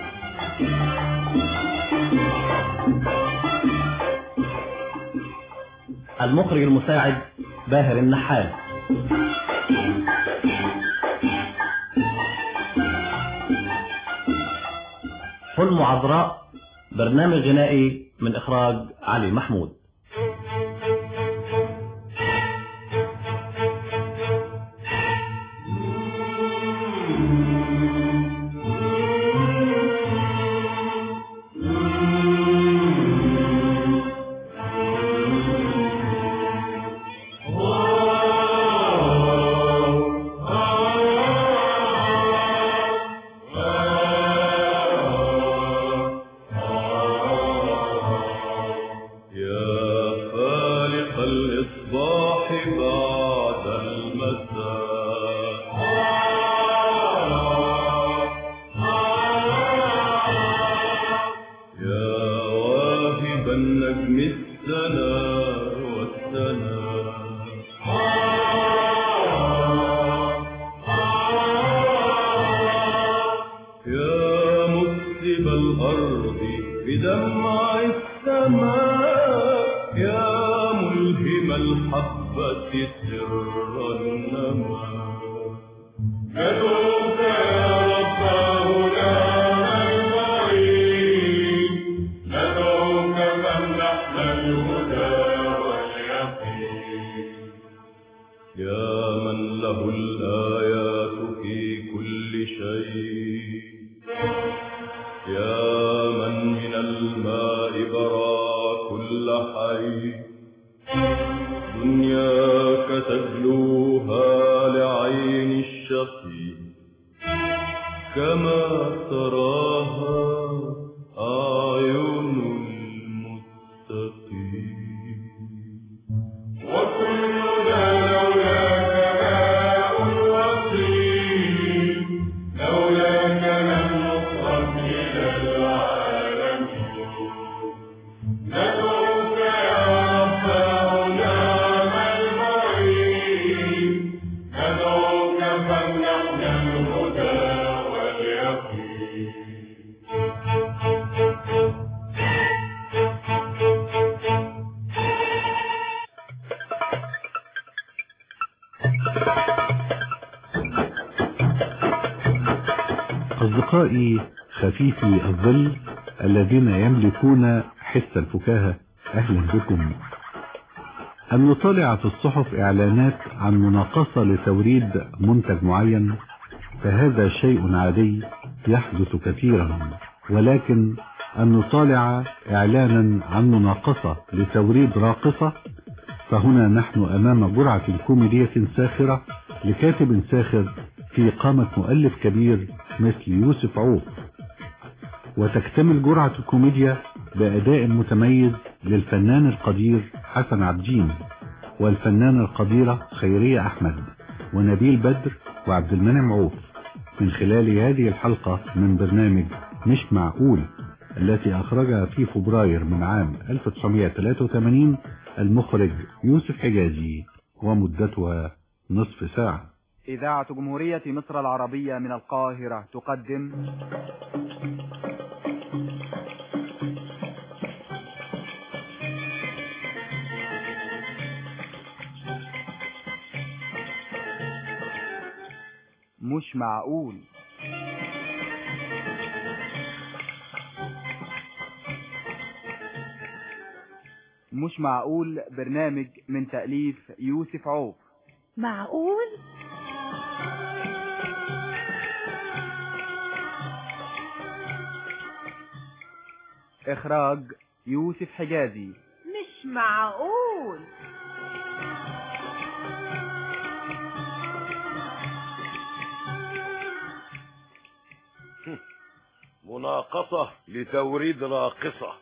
المخرج المساعد باهر النحال حلم عذراء برنامج غنائي من إخراج علي محمود يا خالق الإصباح بعد المساء يا واهب النجم السنا والسنا يا مسلب الأرض بدمع السماء يا ملهم الحبة سر النماء ندعوك يا ربنا البعيد ندعوك فامنحنا الهدى واليقين يا من له الآيات في كل شيء يا من من الماء برا كل حي دنياك تجلوها لعين الشقي كما تراها أعين المتقين وكلنا لولاك ماء وطين لولاك لم نخرج إلى العالمين ندعوك يا ربنا نعم المعين ندعوك فامنحنا الهدى واليقين أصدقائي خفيفي الظل الذين يملكون حس الفكاهة أهلا بكم أن نطالع في الصحف إعلانات عن مناقصة لتوريد منتج معين فهذا شيء عادي يحدث كثيرا ولكن أن نطالع إعلانا عن مناقصة لتوريد راقصة فهنا نحن أمام جرعة كوميدية ساخرة لكاتب ساخر في قامة مؤلف كبير مثل يوسف عوف وتكتمل جرعة الكوميديا بأداء متميز للفنان القدير حسن عبدين والفنانة القديرة خيرية أحمد ونبيل بدر وعبد المنعم عوف من خلال هذه الحلقة من برنامج مش معقول التي أخرجها في فبراير من عام 1983 المخرج يوسف حجازي ومدتها نصف ساعة إذاعة جمهورية مصر العربية من القاهرة تقدم مش معقول مش معقول برنامج من تأليف يوسف عوف معقول إخراج يوسف حجازي مش معقول مناقصة لتوريد راقصة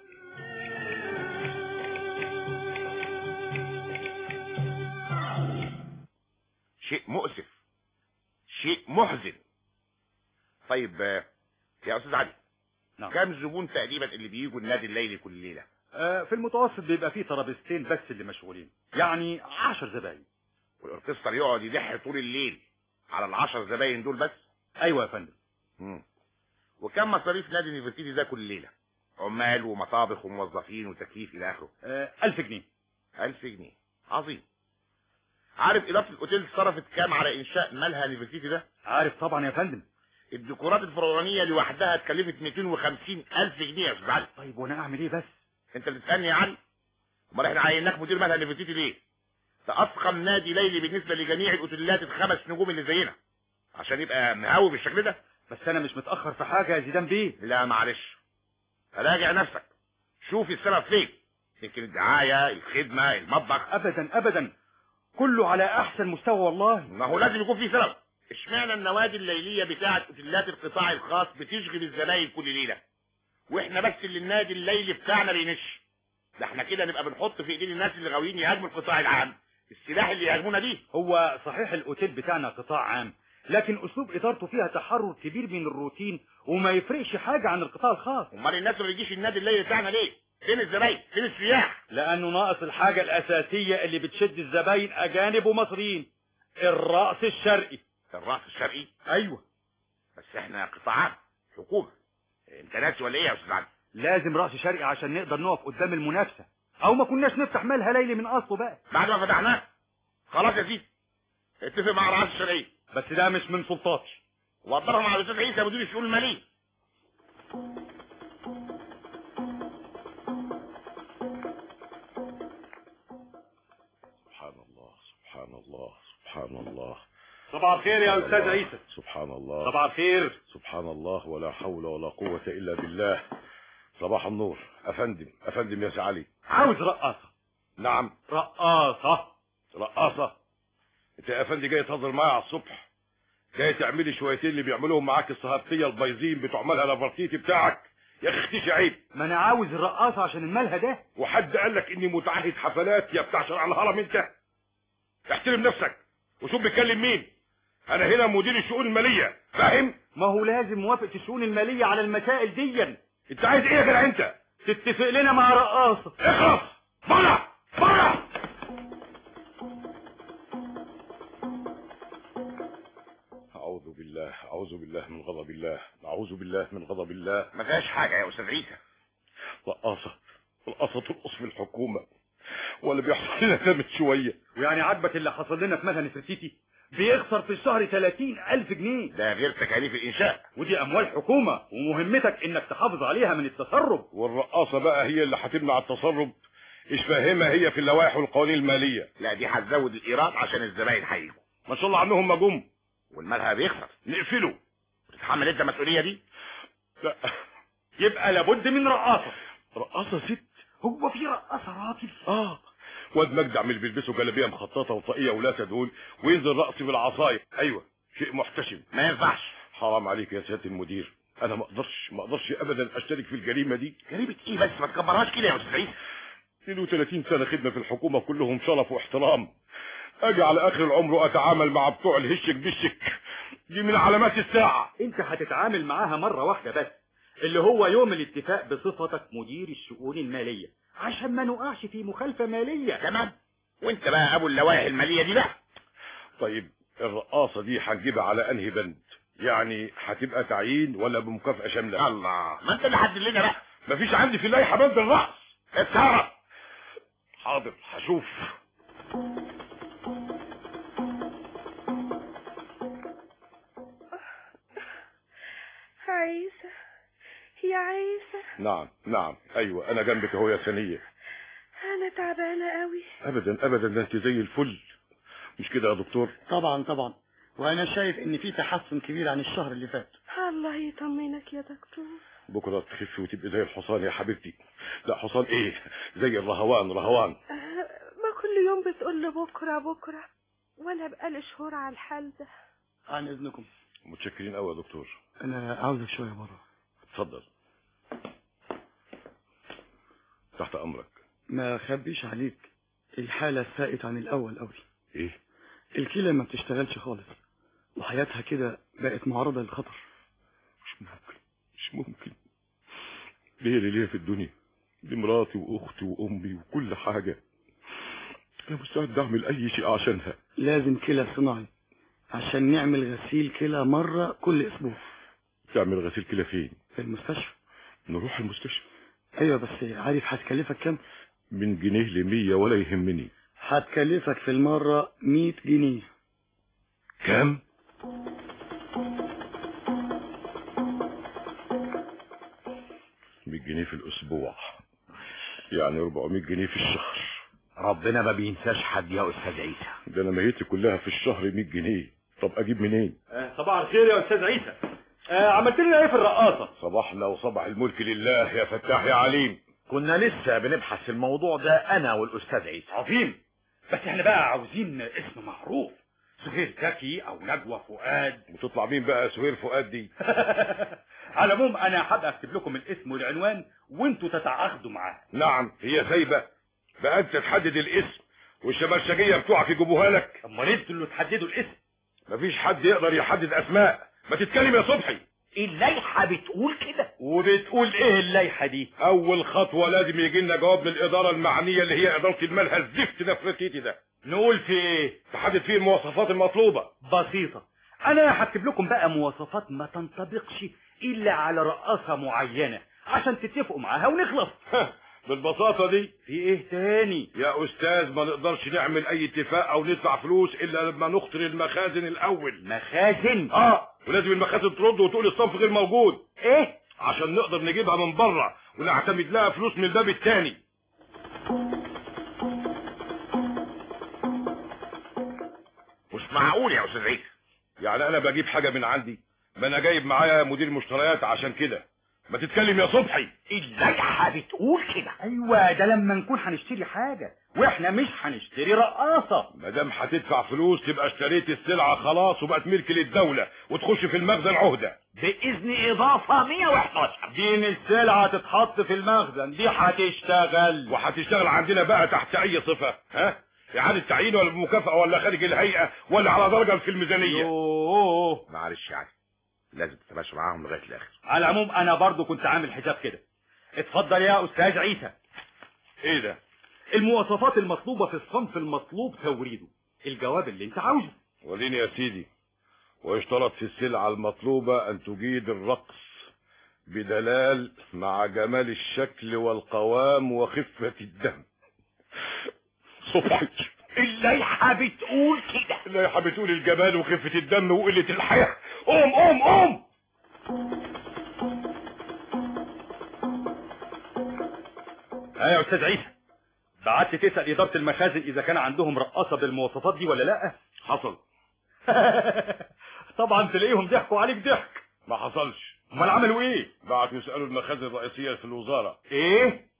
شيء مؤسف شيء محزن طيب آه، يا استاذ علي نعم. كم زبون تقريبا اللي بيجوا النادي الليلي كل ليله آه، في المتوسط بيبقى فيه ترابيزتين بس اللي مشغولين يعني عشر زباين والاوركسترا يقعد يضح طول الليل على العشر زباين دول بس ايوه يا فندم مم. وكم مصاريف نادي نيفرتيتي ده كل ليله عمال ومطابخ وموظفين وتكييف الى اخره آه، ألف جنيه ألف جنيه عظيم عارف إضافة الأوتيل صرفت كام على إنشاء مالها نيفرتيتي ده؟ عارف طبعا يا فندم الديكورات الفرعونية لوحدها اتكلفت 250 ألف جنيه يا أستاذ علي طيب وأنا أعمل إيه بس؟ أنت اللي تسألني يا علي؟ أمال إحنا عيناك مدير مالها نيفرتيتي ليه؟ ده أفخم نادي ليلي بالنسبة لجميع الأوتيلات الخمس نجوم اللي زينا عشان يبقى مهاوي بالشكل ده بس أنا مش متأخر في حاجة يا زيدان بيه لا معلش راجع نفسك شوف السبب فين يمكن الدعاية الخدمة المطبخ أبدا أبدا كله على أحسن مستوى والله ما هو لازم يكون في سبب اشمعنى النوادي الليليه بتاعه اوتيلات القطاع الخاص بتشغل الزباين كل ليله واحنا بس اللي النادي الليلي بتاعنا بينش ده احنا كده نبقى بنحط في ايدين الناس اللي غاويين يهاجموا القطاع العام السلاح اللي يهاجمونا بيه هو صحيح الأوتيل بتاعنا قطاع عام لكن أسلوب إدارته فيها تحرر كبير من الروتين وما يفرقش حاجة عن القطاع الخاص امال الناس ما بيجيش النادي الليلي بتاعنا ليه فين الزباين فين السياح لأنه ناقص الحاجة الأساسية اللي بتشد الزباين أجانب ومصريين الرأس الشرقي الراس الشرقي أيوة بس احنا قطاع عام حكومه انت ناسي ولا ايه يا استاذ علي لازم رأس شرقي عشان نقدر نقف قدام المنافسة أو ما كناش نفتح مالها ليلي من أصله بقى بعد ما فتحناه خلاص يا سيدي اتفق مع الرئاسه الشرقيه بس ده مش من سلطاتي وضرها مع الاستاذ عيسى مدير الشؤون الماليه سبحان الله سبحان الله سبحان الله صباح الخير يا أستاذ عيسى سبحان الله صباح الخير سبحان الله ولا حول ولا قوة إلا بالله صباح النور أفندم أفندم يا سعالي عاوز رقاصة نعم رقاصة رقاصة انت يا افندي جاي تهزر معايا على الصبح جاي تعملي شويتين اللي بيعملوهم معاك الصهابتيه البايظين بتوع مالها لافرتيتي بتاعك يا اخي اختيش عيب ما أنا عاوز الرقاصة عشان المالها ده وحد قال لك اني متعهد حفلات يا بتاع شرع الهرم انت احترم نفسك وشوف بيتكلم مين انا هنا مدير الشؤون الماليه فاهم ما هو لازم موافقة الشؤون المالية على المسائل ديا انت عايز ايه يا جدع انت تتفق لنا مع رقاصة اخلص بره بره اعوذ بالله اعوذ بالله من غضب الله اعوذ بالله من غضب الله ما فيهاش حاجه يا استاذ عيسى رقاصه رقاصه ترقص في الحكومه ولا بيحصل لنا ده من شويه ويعني عجبك اللي حصل لنا في مدى نفرتيتي بيخسر في الشهر 30 ألف جنيه ده غير تكاليف الانشاء ودي أموال حكومة ومهمتك إنك تحافظ عليها من التسرب والرقاصه بقى هي اللي هتمنع التسرب ايش فاهمها هي في اللوائح والقوانين الماليه لا دي هتزود الايراد عشان الزباين هيجوا ما شاء الله عنهم ما جم والمالها بيخسر نقفله وتتحمل انت المسؤوليه دي لا يبقى لابد من رقاصة رقاصه ست هو في رقاصة راجل اه واد مجدع مش بيلبسوا جلابيه مخططه وطاقيه ولاسه دول وينزل رقص بالعصايه ايوه شيء محتشم ما ينفعش حرام عليك يا سياده المدير انا ما اقدرش ما اقدرش ابدا اشترك في الجريمه دي جريمه ايه بس ما تكبرهاش كده يا استاذ عيسى 32 سنه خدمه في الحكومه كلهم شرف واحترام اجي على اخر العمر واتعامل مع بتوع الهشك بشك دي من علامات الساعه انت هتتعامل معاها مرة واحدة بس اللي هو يوم الاتفاق بصفتك مدير الشؤون المالية عشان ما نقعش في مخالفة مالية تمام وانت بقى ابو اللوائح الماليه دي بقى طيب الرقاصه دي هنجيبها على انهي بند يعني هتبقى تعيين ولا بمكافاه شامله الله ما انت اللي حدد لنا بقى مفيش عندي في اللائحه بند الرقص اتصرف حاضر هشوف عيسى يا عيسى نعم نعم ايوه انا جنبك اهو يا ثانيه انا تعبانه قوي ابدا ابدا ده انت زي الفل مش كده يا دكتور طبعا طبعا وانا شايف ان في تحسن كبير عن الشهر اللي فات الله يطمنك يا دكتور بكره تخفي وتبقي زي الحصان يا حبيبتي لا حصان ايه زي الرهوان رهوان أه، ما كل يوم بتقول لي بكره بكره وانا بقالي شهور على الحال ده عن اذنكم متشكرين قوي يا دكتور انا عاوزك شويه بره اتفضل تحت امرك ما خبيش عليك الحاله ساءت عن الاول قوي ايه الكلى ما بتشتغلش خالص وحياتها كده بقت معرضة للخطر مش ممكن مش ممكن ليه اللي ليا في الدنيا دي مراتي واختي وامي وكل حاجة انا مستعد اعمل اي شيء عشانها لازم كلى صناعي عشان نعمل غسيل كلى مرة كل أسبوع تعمل غسيل كلى فين في المستشفى نروح المستشفى أيوة بس عارف هتكلفك كام؟ من جنيه لمية ولا يهمني هتكلفك في المرة 100 جنيه كام 100 جنيه في الاسبوع يعني 400 جنيه في الشهر ربنا ما بينساش حد يا استاذ عيسى ده انا ميتي كلها في الشهر 100 جنيه طب اجيب منين آه، صباح الخير يا استاذ عيسى آه، عملت لنا ايه في الرقاصه صباحنا وصباح الملك لله يا فتاح يا عليم كنا لسه بنبحث في الموضوع ده انا والاستاذ عيسى عظيم بس احنا بقى عاوزين اسم معروف سهير زكي او نجوى فؤاد وتطلع مين بقى سهير فؤاد دي على العموم انا هبقى اكتب لكم الاسم والعنوان وانتوا تتعاقدوا معاه نعم هي سايبه بقى انت تحدد الاسم والشمرشجيه بتوعك يجيبوها لك امال انتوا اللي تحددوا الاسم مفيش حد يقدر يحدد اسماء ما تتكلم يا صبحي اللائحة بتقول كده وبتقول ايه اللائحة دي اول خطوه لازم يجي لنا جواب من الاداره المعنيه اللي هي اداره المالها الزفت نفرتيتي ده نقول في ايه تحدد فيه المواصفات المطلوبه بسيطة انا هكتب لكم بقى مواصفات ما تنطبقش الا على رقاصة معينة عشان تتفقوا معاها ونخلص بالبساطه دي في ايه تاني يا استاذ ما نقدرش نعمل اي اتفاق او ندفع فلوس الا لما نخطر المخازن الاول مخازن اه ولازم المخازن ترد وتقول الصنف غير موجود ايه عشان نقدر نجيبها من بره ونعتمد لها فلوس من الباب التاني مش معقول يا استاذ عيسى يعني انا بجيب حاجه من عندي ما انا جايب معايا مدير مشتريات عشان كده ما تتكلم يا صبحي اللائحة بتقول كده ايوه ده لما نكون هنشتري حاجة واحنا مش هنشتري رقاصة ما دام هتدفع فلوس تبقى اشتريت السلعه خلاص وبقت ملك للدوله وتخش في المخزن عهده باذن اضافة 111 دي السلعة تتحط في المخزن دي هتشتغل وهتشتغل عندنا بقى تحت اي صفه ها اعاده تعيين ولا بمكافاه ولا خارج الهيئه ولا على درجه في الميزانيه يوه معلش يعني لازم تتماشى معاهم لغايه الاخر على العموم انا برضو كنت عامل حساب كده اتفضل يا استاذ عيسى ايه ده المواصفات المطلوبة في الصنف المطلوب توريده الجواب اللي انت عاوزه وريني يا سيدي ويشترط في السلعة المطلوبة أن تجيد الرقص بدلال مع جمال الشكل والقوام وخفة الدم صبحي اللائحة بتقول كده اللائحة بتقول الجمال وخفة الدم وقلة الحياة قوم قوم قوم ها يا استاذ عيسى بعت تسأل إدارة المخازن إذا كان عندهم رقاصة بالمواصفات دي ولا لا حصل طبعا تلاقيهم ضحكوا عليك ضحك ما حصلش امال عملوا ايه بعتوا يسألوا المخازن الرئيسية في الوزارة ايه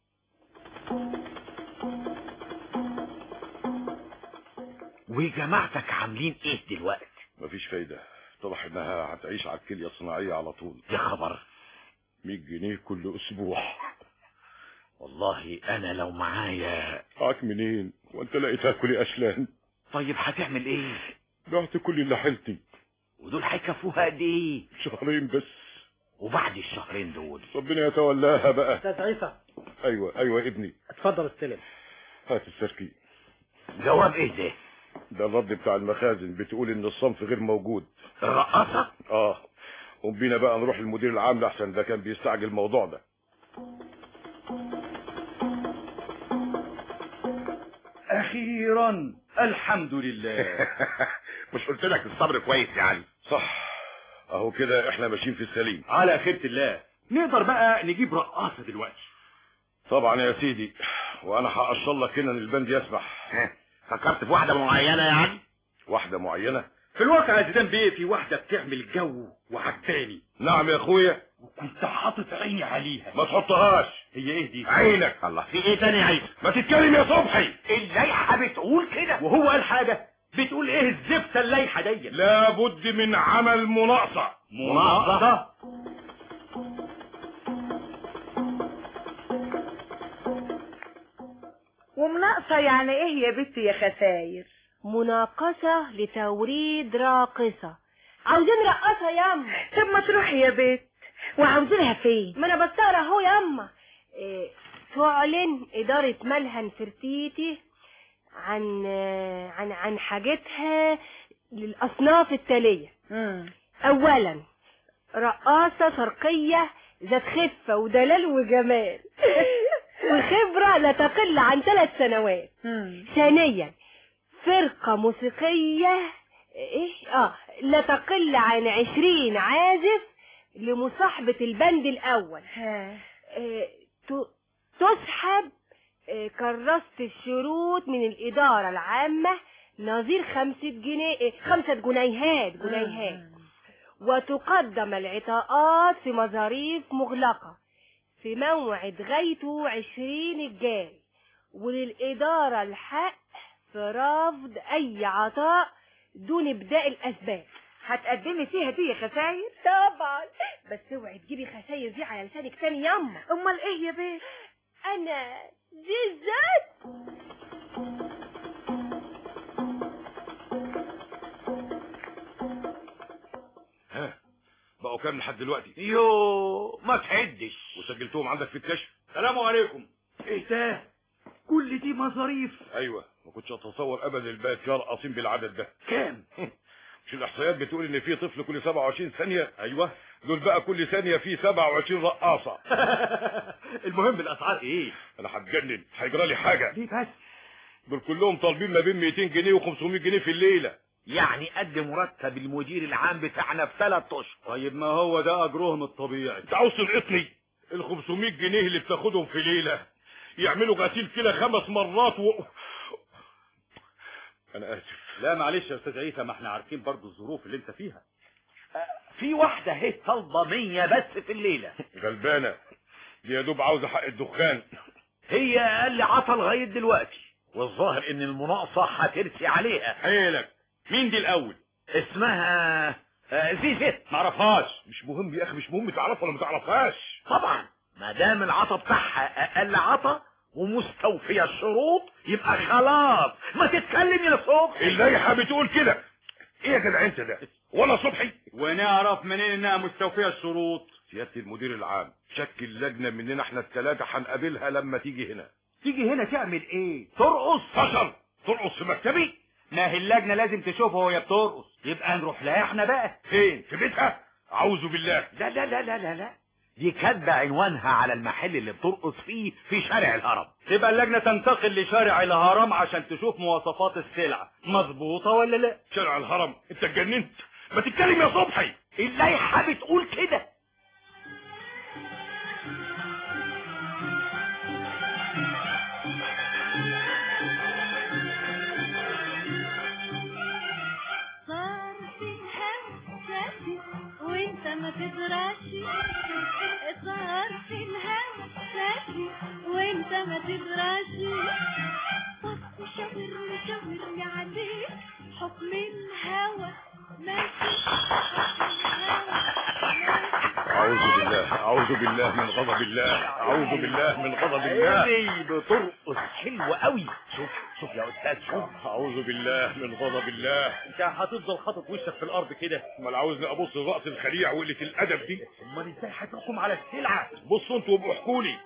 وجماعتك عاملين ايه دلوقتي مفيش فايدة اتضح انها هتعيش على الكلية الصناعية على طول يا خبر 100 جنيه كل اسبوع والله انا لو معايا معاك منين وانت لقيت تاكلي اشلان طيب هتعمل ايه بعت كل اللي حيلتي ودول هيكفوها قد ايه شهرين بس وبعد الشهرين دول ربنا يتولاها بقى استاذ عيسى ايوه ايوه ابني اتفضل استلم هات السركي جواب ايه ده ده الرد بتاع المخازن بتقول ان الصنف غير موجود الرقاصة اه قوم بينا بقى نروح للمدير العام لحسن ده كان بيستعجل الموضوع ده اخيرا الحمد لله مش قلت لك الصبر كويس يا علي صح اهو كده احنا ماشيين في السليم على خيرة الله نقدر بقى نجيب رقاصة دلوقتي طبعا يا سيدي وانا هقشر لك هنا ان البند يسمح فكرت في واحدة معينة يا علي واحدة معينة في الواقع يا زيدان بيه في واحدة بتعمل جو وعجباني نعم يا اخويا وكنت حاطط عيني عليها ما تحطهاش هي ايه دي عينك الله في ايه تاني يا عيسى ما تتكلم يا صبحي اللائحة بتقول كده وهو قال حاجة بتقول ايه الزبدة الليحة دي لابد من عمل مناقصة مناقصة ومناقصة يعني ايه يا بنتي يا خساير مناقصة لتوريد راقصة عاوزين رقاصة ياما طب ما تروحي يا بيت وعاوزينها فين ما انا بستقرا اهو ياما إيه تعلن إدارة ملهى نفرتيتي عن عن عن حاجتها للأصناف التالية أولا رقاصة شرقية ذات خفة ودلال وجمال وخبرة لا تقل عن ثلاث سنوات ثانيا فرقة موسيقية ايه اه لا تقل عن عشرين عازف لمصاحبة البند الأول آه ت- تسحب آه، كراسة الشروط من الإدارة العامة نظير خمسة جنيه آه، خمسة جنيهات جنيهات وتقدم العطاءات في مظاريف مغلقة في موعد غايته عشرين الجاي وللإدارة الحق في رفض أي عطاء دون إبداء الأسباب هتقدمي فيها دي خساير طبعا بس اوعي تجيبي خساير دي على لسانك تاني ياما امال ايه يا بيه انا زيزات ها بقوا كام لحد دلوقتي يو ما تعدش وسجلتهم عندك في الكشف السلام عليكم ايه ده كل دي مصاريف ايوه ما كنتش اتصور ابدا الباقي يرقصين بالعدد ده كام مش الاحصائيات بتقول ان في طفل كل 27 ثانيه ايوه دول بقى كل ثانيه في 27 رقاصه المهم الاسعار ايه انا هتجنن هيجرى لي حاجه ليه بس دول كلهم طالبين ما بين 200 جنيه و500 جنيه في الليله يعني قد مرتب المدير العام بتاعنا في ثلاث اشهر طيب ما هو ده اجرهم الطبيعي انت عاوز تلقطني ال 500 جنيه اللي بتاخدهم في ليله يعملوا غسيل كلى خمس مرات و... انا اسف لا معلش يا استاذ عيسى ما احنا عارفين برضو الظروف اللي انت فيها في واحدة اهي طالبة مية بس في الليلة غلبانه دي يا دوب عاوزه حق الدخان هي اقل عطا لغاية دلوقتي والظاهر ان المناقصة هترسي عليها حيلك مين دي الاول اسمها آه، زيزت معرفهاش مش مهم يا اخي مش مهم تعرفها ولا ما تعرفهاش طبعا ما دام العطا بتاعها اقل عطا ومستوفية الشروط يبقى خلاص ما تتكلم يا صبحي اللائحه بتقول كده ايه يا جدع انت ده ولا صبحي ونعرف منين انها مستوفية الشروط سياده المدير العام شكل لجنه مننا احنا الثلاثه هنقابلها لما تيجي هنا تيجي هنا تعمل ايه ترقص فشل ترقص في مكتبي ما هي اللجنة لازم تشوفها وهي بترقص يبقى نروح لها احنا بقى فين في بيتها اعوذ بالله لا لا لا لا لا لا دي كاتبة عنوانها على المحل اللي بترقص فيه في شارع الهرم تبقى اللجنة تنتقل لشارع الهرم عشان تشوف مواصفات السلعة مظبوطة ولا لا شارع الهرم انت اتجننت ما تتكلم يا صبحي اللائحة بتقول كده صار في الهم شافي وانت ما تدراشي صار في الهم شافي وانت ما تدراشي بص شاورني شاورني عليك حكم الهوى ماشي حكم الهوى اعوذ بالله اعوذ بالله من غضب الله اعوذ بالله من غضب الله ايه بترقص حلوة قوي شوف شوف يا استاذ شوف اعوذ بالله من غضب الله انت هتفضل حاطط وشك في الارض كده امال عاوزني ابص الرأس الخليع وقلة الادب دي امال ازاي هتحكم على السلعة بصوا انتوا وابقوا احكوا لي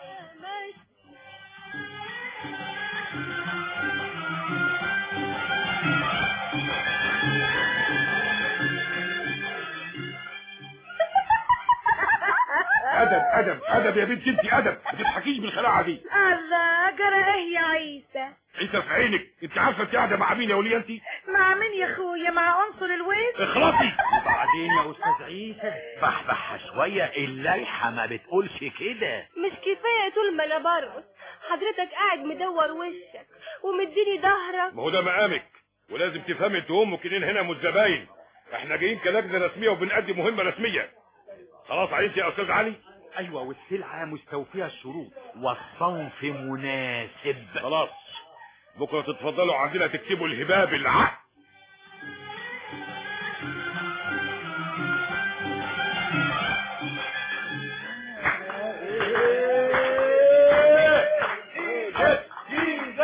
ادب ادب ادب يا بنتي انت ادب ما تضحكيش بالخلاعه دي الله جرى ايه يا عيسى انت في عينك انت عارفه انت قاعده مع مين يا وليه انت مع مين يا اخويا مع عنصر الويل اخلصي وبعدين يا استاذ عيسى بحبح شوية اللائحة ما بتقولش كده مش كفاية طول ما انا برقص حضرتك قاعد مدور وشك ومديني ظهرك ما هو ده مقامك ولازم تفهمي انت وامك اننا هنا مش زباين احنا جايين كلجنه رسميه وبنقدم مهمه رسميه خلاص عايز يا استاذ علي ايوه والسلعة مستوفية الشروط والصنف مناسب خلاص بكره تتفضلوا عندنا تكتبوا الهباب العقد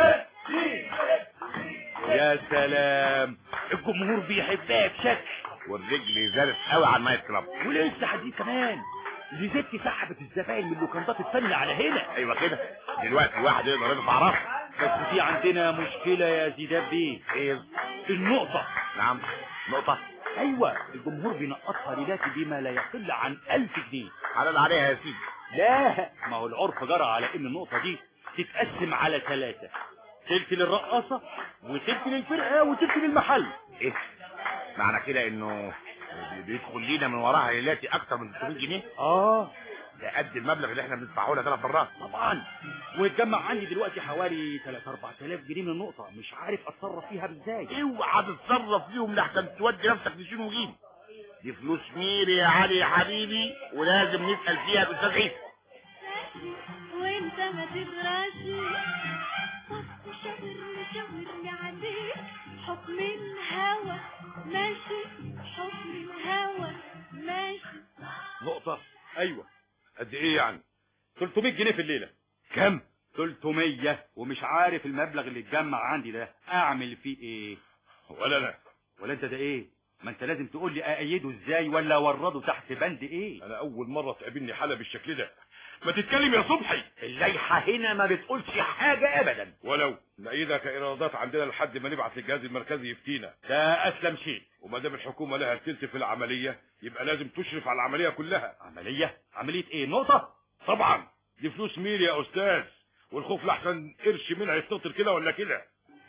يا سلام الجمهور بيحبها بشكل والرجل زادت قوي على النايت كلاب ولسه هديك كمان لزتي سحبت الزباين من اللوكندات التانية على هنا ايوه كده دلوقتي واحد يقدر يرفع راسه بس في عندنا مشكلة يا زيدان بيه ايه النقطة نعم نقطة ايوه الجمهور بينقصها ليلاتي بما لا يقل عن ألف جنيه حلال عليها يا سيدي لا ما هو العرف جرى على ان النقطة دي تتقسم على ثلاثة تلت للرقاصة وتلت للفرقة وتلت للمحل ايه معنى كده انه بيدخل لينا من وراها ليلاتي اكتر من 300 جنيه اه ده قد المبلغ اللي احنا بندفعه لها ثلاث مرات طبعا ويتجمع عندي دلوقتي حوالي 3 4000 جنيه من النقطة مش عارف اتصرف فيها ازاي اوعى تتصرف فيهم لحسن تودي نفسك في شين وجيم دي فلوس ميري يا علي يا حبيبي ولازم نسأل فيها الاستاذ عيسى وانت ما تدرسي شاورني شاورني عليك حكم الهوى ماشي حكم الهوى ماشي نقطة ايوه قد ايه يعني 300 جنيه في الليلة كم 300 ومش عارف المبلغ اللي اتجمع عندي ده اعمل فيه ايه ولا لا ولا انت ده ايه ما انت لازم تقول لي اأيده ازاي ولا اورده تحت بند ايه انا اول مرة تقابلني حالة بالشكل ده ما تتكلم يا صبحي الليحة هنا ما بتقولش حاجة ابدا ولو نأيدها كإيرادات عندنا لحد ما نبعت للجهاز المركزي يفتينا ده اسلم شيء وما دام الحكومة لها التلت في العملية يبقى لازم تشرف على العملية كلها عملية عملية ايه نقطة طبعا دي فلوس ميل يا استاذ والخوف لحسن قرش منها يستطر كده ولا كده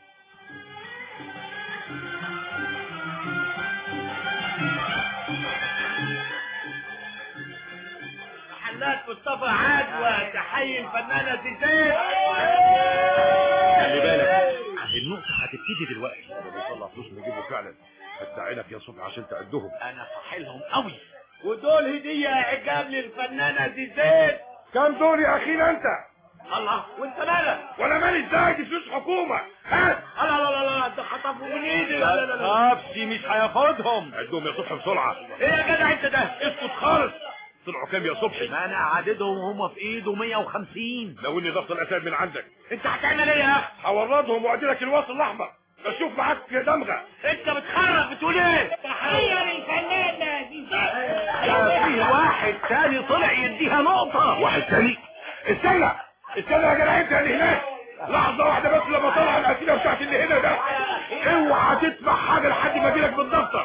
محلات مصطفى عدوى تحيي الفنانة زيزان خلي بالك النقطة هتبتدي دلوقتي بيطلع فلوس نجيبه فعلا فتح عينك يا صبحي عشان تعدهم انا صاحلهم قوي ودول هدية عجاب للفنانة زيزان كم دول يا اخينا انت الله وانت مالك ولا مالي ازاي دي فلوس حكومة هات لا لا لا لا ده خطفوا من ايدي لا لا لا لا نفسي مش هياخدهم عدهم يا صبحي بسرعة ايه يا جدع انت ده اسكت خالص طلعوا كام يا صبحي ما انا عددهم وهم في ايده 150 لو اني ضغط الاسامي من عندك انت هتعمل ايه يا اخي هوردهم وادي لك الوصل الاحمر اشوف معاك يا دمغه انت بتخرف بتقول ايه تحية للفنانة زيزان ده في واحد تاني طلع يديها نقطة واحد تاني استنى استنى يا جدع انت اللي هناك لحظة واحدة بس لما طلع الأسئلة بتاعت اللي هنا ده اوعى تسمع حاجة لحد ما اجيلك بالدفتر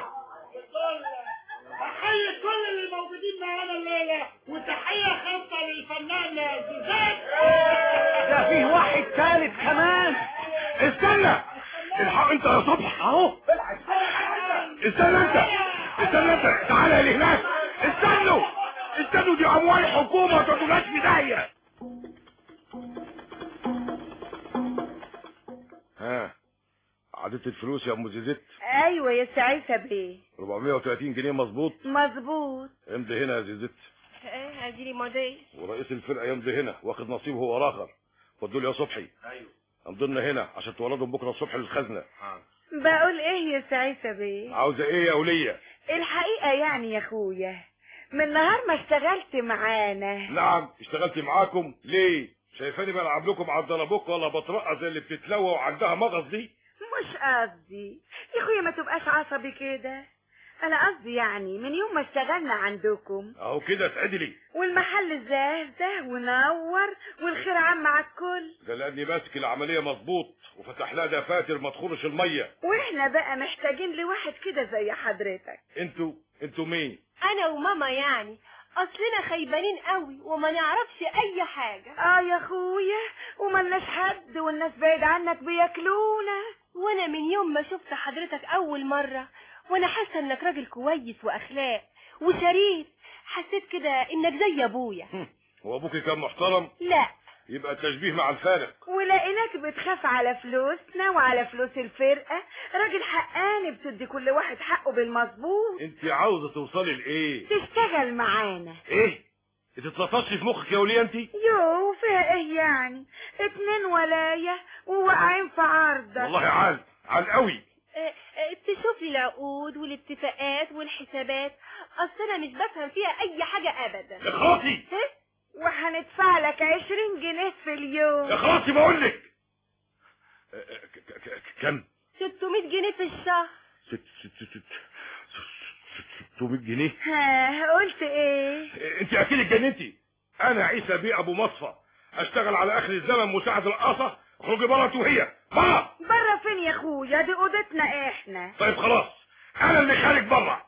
تحية كل اللي موجودين معانا الليلة وتحية خاصة للفنانة زيزان ده في واحد تالت كمان استنى الحق انت يا صبح اهو استنى انت استنى انت تعالى اللي هناك استنوا استنوا دي اموال حكومة ما تدولاش في داهية ها عدت الفلوس يا ام زيزت ايوه يا سعيسة بيه 430 جنيه مظبوط مظبوط امضي هنا يا زيزت ايه اديني ماضي ورئيس الفرقة يمضي هنا واخد نصيبه هو الاخر فضل يا صبحي ايوه امضينا هنا عشان تولدهم بكره الصبح للخزنة بقول ايه يا سعيسة بيه عاوزة ايه يا ولية الحقيقة يعني يا اخويا من نهار ما اشتغلت معانا نعم اشتغلت معاكم ليه شايفاني بلعب لكم على الضربوك ولا بطرقة زي اللي بتتلوى وعندها مغص دي مش قصدي يا اخويا ما تبقاش عصبي كده انا قصدي يعني من يوم ما اشتغلنا عندكم اهو كده تعدلي والمحل زهزه ونور والخير عم على الكل ده لاني ماسك العملية مظبوط وفتح لها دفاتر ما تخرش المية واحنا بقى محتاجين لواحد كده زي حضرتك انتوا انتوا مين انا وماما يعني اصلنا خيبانين قوي وما نعرفش اي حاجة اه يا اخويا وملناش حد والناس بعيد عنك بياكلونا وانا من يوم ما شفت حضرتك اول مرة وانا حاسة انك راجل كويس واخلاق وشريف حسيت كده انك زي ابويا هو ابوكي كان محترم لا يبقى التشبيه مع الفارق ولقيناك بتخاف على فلوسنا وعلى فلوس الفرقة راجل حقاني بتدي كل واحد حقه بالمظبوط انت عاوزة توصلي لايه تشتغل معانا ايه تتلطشي في مخك يا وليه انت يو فيها ايه يعني اتنين ولاية وواقعين في عرضك والله عال عال قوي اه، اه، تشوف لي العقود والاتفاقات والحسابات اصل انا مش بفهم فيها اي حاجة ابدا اخلصي وهندفع لك عشرين جنيه في اليوم اخلصي بقول لك كم 600 جنيه في الشهر ست ست ست 600 جنيه ها قلت ايه انت اكيد اتجننتي انا عيسى بيه ابو مصفى اشتغل على اخر الزمن مساعد رقاصه اخرجي بره انت وهي بره بره فين يا اخويا دي اوضتنا احنا طيب خلاص انا اللي خارج بره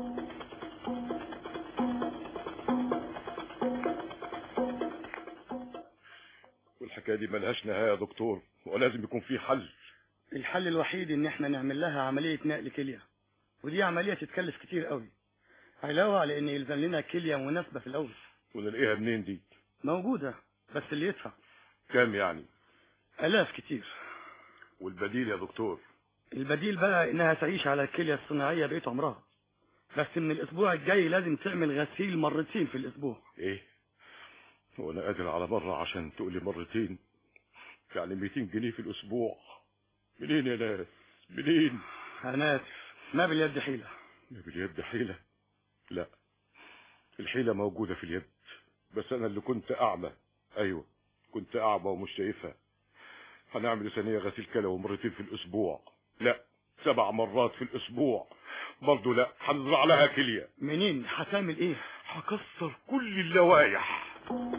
والحكايه دي ملهاش نهايه يا دكتور ولازم يكون في حل الحل الوحيد ان احنا نعمل لها عملية نقل كلية ودي عملية تتكلف كتير قوي علاوة على ان يلزم لنا كلية مناسبة في الاول ونلاقيها منين دي موجودة بس اللي يدفع كام يعني الاف كتير والبديل يا دكتور البديل بقى انها تعيش على الكلية الصناعية بقيت عمرها بس من الاسبوع الجاي لازم تعمل غسيل مرتين في الاسبوع ايه وانا قادر على مرة عشان تقولي مرتين يعني 200 جنيه في الاسبوع منين يا ناس منين انا اسف ما باليد حيلة ما باليد حيلة لا الحيلة موجودة في اليد بس انا اللي كنت اعمى ايوه كنت اعمى ومش شايفها هنعمل ثانية غسيل كلى مرتين في الاسبوع لا سبع مرات في الاسبوع برضه لا هنزرع لها كلية منين هتعمل ايه هكسر كل اللوايح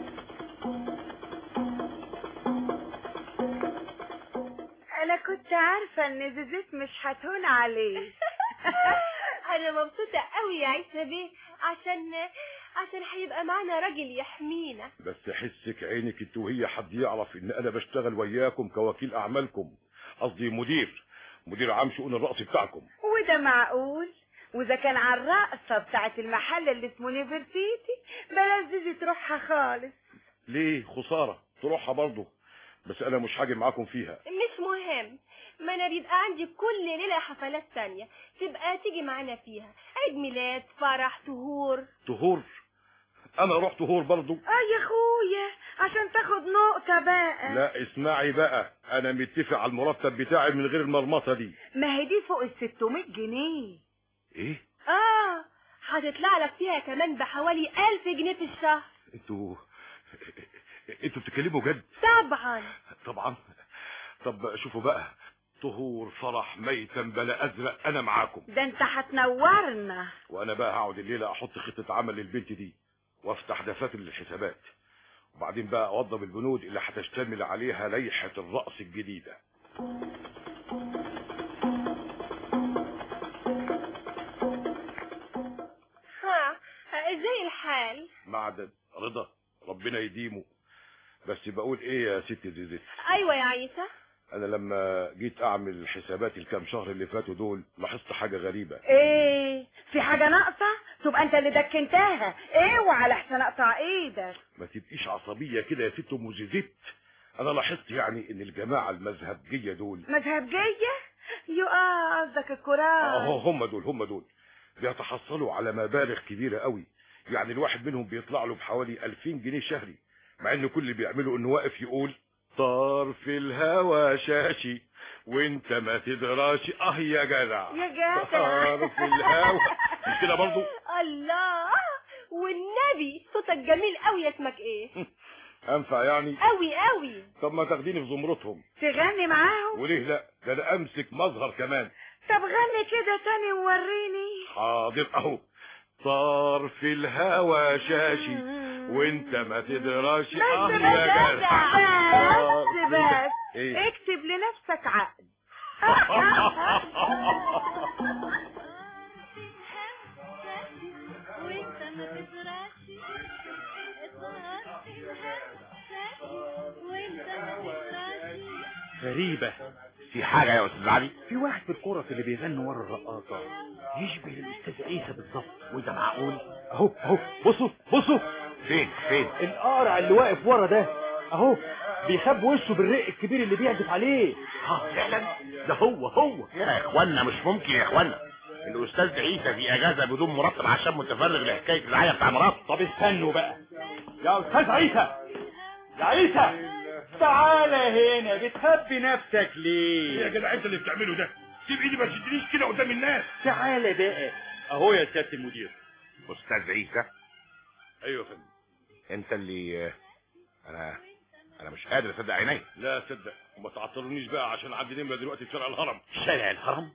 انا كنت عارفة ان زيزيت مش هتهون عليه انا مبسوطة قوي يا عيسى بيه عشان عشان هيبقى معانا راجل يحمينا بس حسك عينك انت وهي حد يعرف ان انا بشتغل وياكم كوكيل اعمالكم قصدي مدير مدير عام شؤون الرأس بتاعكم وده معقول واذا كان على الرقصة بتاعت المحل اللي اسمه نيفرتيتي بلاش زيزي تروحها خالص ليه خسارة تروحها برضه بس انا مش هاجي معاكم فيها مش مهم ما انا بيبقى عندي كل ليلة حفلات تانية تبقى تيجي معانا فيها عيد ميلاد فرح طهور طهور انا رحت طهور برضه اه يا اخويا عشان تاخد نقطة بقى لا اسمعي بقى انا متفق على المرتب بتاعي من غير المرمطة دي ما هي دي فوق ال 600 جنيه ايه اه هتطلع لك فيها كمان بحوالي ألف جنيه في الشهر انتوا انتوا بتتكلموا جد طبعا طبعا طب شوفوا بقى طهور فرح ميتم بلا ازرق انا معاكم ده انت هتنورنا وانا بقى هقعد الليله احط خطه عمل للبنت دي وافتح دفاتر للحسابات وبعدين بقى اوضب البنود اللي هتشتمل عليها لائحه الرأس الجديده ها ازاي الحال معدن رضا ربنا يديمه بس بقول ايه يا ست زيزت ايوه يا عيسى انا لما جيت اعمل حسابات الكام شهر اللي فاتوا دول لاحظت حاجه غريبه ايه في حاجة ناقصة تبقى انت اللي دكنتها اوعى لحسن اقطع ايدك ما تبقيش عصبيه كده يا ست ام زيزت انا لاحظت يعني ان الجماعه المذهبجيه دول مذهبجية يو اه قصدك الكرات اه هم دول هم دول بيتحصلوا على مبالغ كبيره قوي يعني الواحد منهم بيطلع له بحوالي 2000 جنيه شهري مع ان كل اللي بيعمله انه واقف يقول طار في الهوى شاشي وانت ما تدراش اه يا جدع يا جدع طار في الهوى مش كده برضو الله والنبي صوتك جميل قوي يا اسمك ايه انفع يعني قوي قوي طب ما تاخديني في زمرتهم تغني معاهم وليه لا ده انا امسك مظهر كمان طب غني كده تاني ووريني حاضر اهو طار في الهوى شاشي وانت ما تدراش بس اه بس يا بس جدع طار في- بس بس ايه اكتب لنفسك عقد وانت ما تزرعش الزهر في الهشاش وانت ما تزرعش غريبة في حاجه يا استاذ علي في واحد في الكورة اللي بيغني ورا الرقاصة يشبه الأستاذ عيسى بالظبط وده معقول أهو أهو بصوا بصوا فين فين القارع اللي واقف ورا ده أهو بيخبي وشه بالرق الكبير اللي بيعزف عليه اه فعلا ده هو هو يا اخوانا مش ممكن يا اخوانا الاستاذ عيسى في اجازه بدون مرتب عشان متفرغ لحكايه الرعايه بتاع مراته طب استنوا بقى يا أستاذ عيسى يا عيسى تعالى هنا بتخبي نفسك ليه يا جدع انت اللي بتعمله ده سيب ايدي ما تشدنيش كده قدام الناس تعالى بقى اهو يا سياده المدير استاذ عيسى ايوه يا فندم انت اللي انا انا مش قادر اصدق عيني لا صدق وما تعطلونيش بقى عشان عندي نمره دلوقتي في شارع الهرم شارع الهرم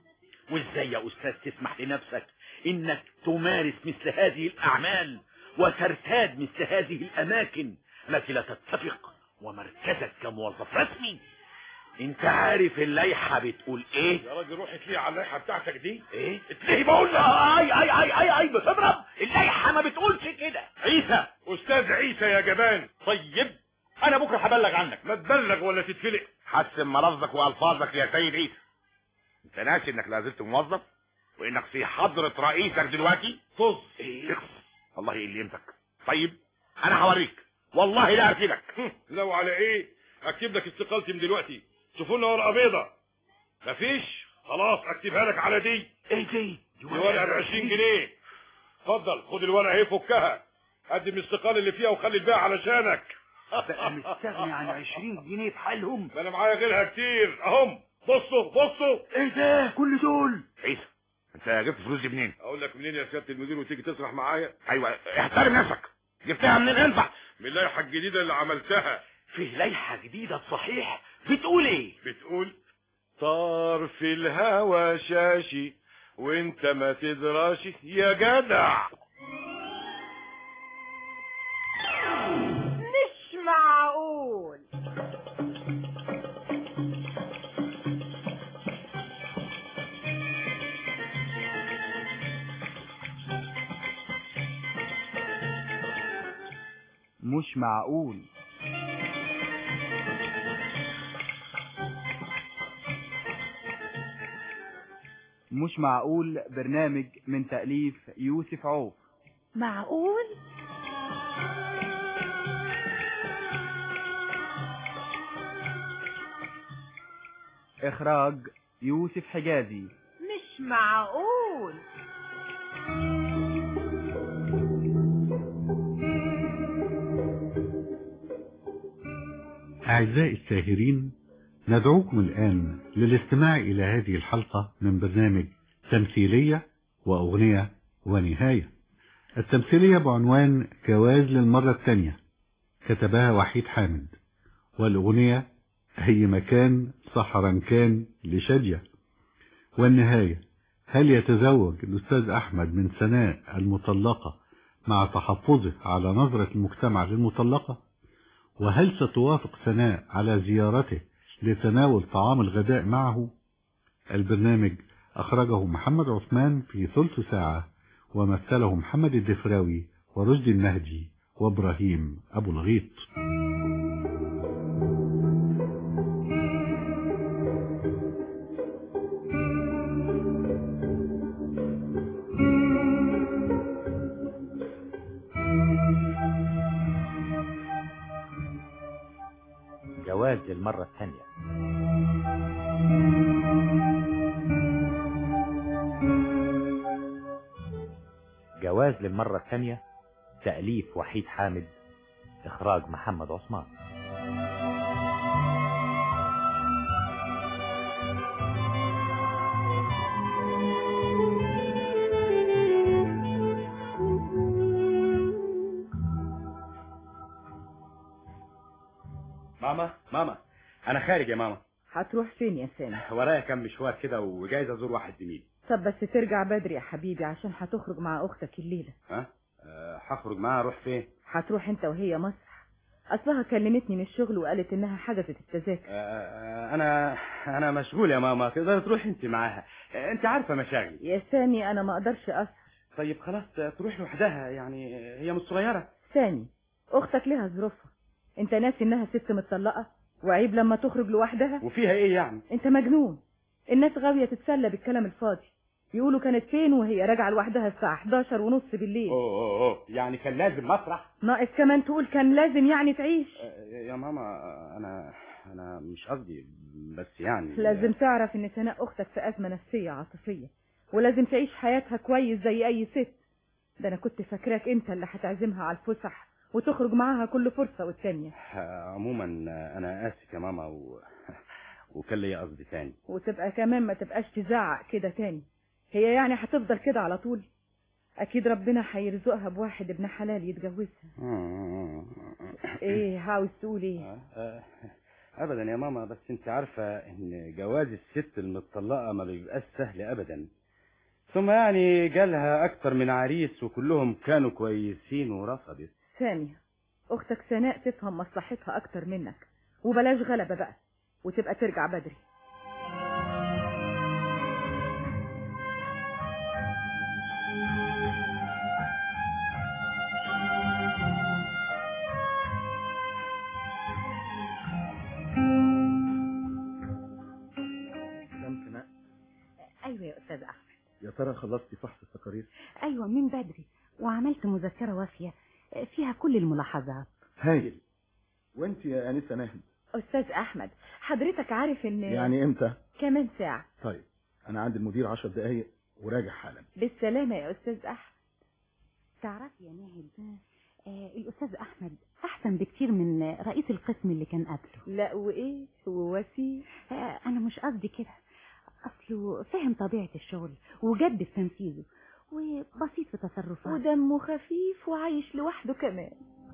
وازاي يا استاذ تسمح لنفسك انك تمارس مثل هذه الاعمال وترتاد مثل هذه الاماكن التي لا تتفق ومركزك كموظف رسمي انت عارف اللائحة بتقول ايه يا راجل روح اتليه على اللائحه بتاعتك دي ايه اتلهي بقول لك اي اي اي اي اي بتضرب اللائحة ما بتقولش كده عيسى استاذ عيسى يا جبان طيب انا بكره هبلغ عنك ما تبلغ ولا تتفلق حسن ملفظك والفاظك يا سيد عيسى انت ناسي انك لا زلت موظف وانك في حضرة رئيسك دلوقتي طز ايه الله يليمتك طيب انا هوريك والله لا ارفدك لو على ايه اكتب لك استقالتي من دلوقتي شوفوا لنا ورقه بيضه مفيش خلاص اكتبها لك على دي ايه دي دي ورقه ب 20 جنيه اتفضل خد الورقه اهي فكها قدم الاستقاله اللي فيها وخلي الباقي علشانك بقى مستغني عن 20 جنيه بحالهم ده انا معايا غيرها كتير اهم بصوا بصوا ايه ده كل دول عيسى انت جبت فلوس دي منين اقول لك منين يا سياده المدير وتيجي تسرح معايا ايوه احترم نفسك جبتها منين انت من اللائحه الجديده اللي عملتها فيه لائحة جديدة صحيح بتقول ايه بتقول طار في الهوى شاشي وانت ما تدراش يا جدع مش معقول مش معقول مش معقول برنامج من تأليف يوسف عوف معقول إخراج يوسف حجازي مش معقول أعزائي الساهرين ندعوكم الآن للاستماع إلى هذه الحلقة من برنامج تمثيلية وأغنية ونهاية التمثيلية بعنوان جواز للمرة الثانية كتبها وحيد حامد والأغنية أي مكان صحرا كان لشجية والنهاية هل يتزوج الأستاذ أحمد من سناء المطلقة مع تحفظه على نظرة المجتمع للمطلقة وهل ستوافق سناء على زيارته لتناول طعام الغداء معه البرنامج أخرجه محمد عثمان في ثلث ساعة ومثله محمد الدفراوي ورشدي المهدي وإبراهيم أبو الغيط جواز للمرة الثانية جواز للمرة الثانية تأليف وحيد حامد إخراج محمد عثمان ماما ماما انا خارج يا ماما هتروح فين يا سامي ورايا كام مشوار كده وجايز ازور واحد زميلي طب بس ترجع بدري يا حبيبي عشان هتخرج مع اختك الليله ها أه هخرج معاها اروح فين هتروح انت وهي مسرح اصلها كلمتني من الشغل وقالت انها حجزت التذاكر أه انا انا مشغول يا ماما تقدر تروح انت معاها أه، انت عارفه مشاغلي يا سامي انا ما اقدرش اسهر طيب خلاص تروح لوحدها يعني هي مش صغيره سامي اختك لها ظروفها انت ناسي انها ست متطلقه وعيب لما تخرج لوحدها وفيها ايه يعني انت مجنون الناس غاويه تتسلى بالكلام الفاضي يقولوا كانت فين وهي راجعه لوحدها الساعه 11 ونص بالليل اوه اوه اوه يعني كان لازم مسرح ناقص كمان تقول كان لازم يعني تعيش يا ماما انا انا مش قصدي بس يعني لازم تعرف ان سناء اختك في ازمه نفسيه عاطفيه ولازم تعيش حياتها كويس زي اي ست ده انا كنت فاكراك انت اللي هتعزمها على الفسح وتخرج معاها كل فرصه والتانيه عموما انا اسف يا ماما و... وكان ليا قصد تاني وتبقى كمان ما تبقاش تزعق كده تاني هي يعني هتفضل كده على طول اكيد ربنا هيرزقها بواحد ابن حلال يتجوزها ايه عاوز تقول ايه ابدا يا ماما بس انت عارفه ان جواز الست المطلقه ما بيبقاش سهل ابدا ثم يعني جالها اكتر من عريس وكلهم كانوا كويسين ورفضت ثانية اختك سناء تفهم مصلحتها اكتر منك وبلاش غلبة بقى وتبقى ترجع بدري مدام سناء ايوه يا استاذ احمد يا ترى خلصتي فحص التقارير ايوه من بدري وعملت مذكره وافيه فيها كل الملاحظات هايل وانت يا انسه ناهد استاذ احمد حضرتك عارف ان يعني امتى كمان ساعة طيب انا عند المدير عشر دقايق وراجع حالا بالسلامة يا استاذ احمد تعرفي يا ناهد آه الاستاذ احمد احسن بكتير من رئيس القسم اللي كان قبله لا وايه هو وسيم آه انا مش قصدي كده اصله فهم طبيعه الشغل وجد في تنفيذه وبسيط في تصرفاته ودمه خفيف وعايش لوحده كمان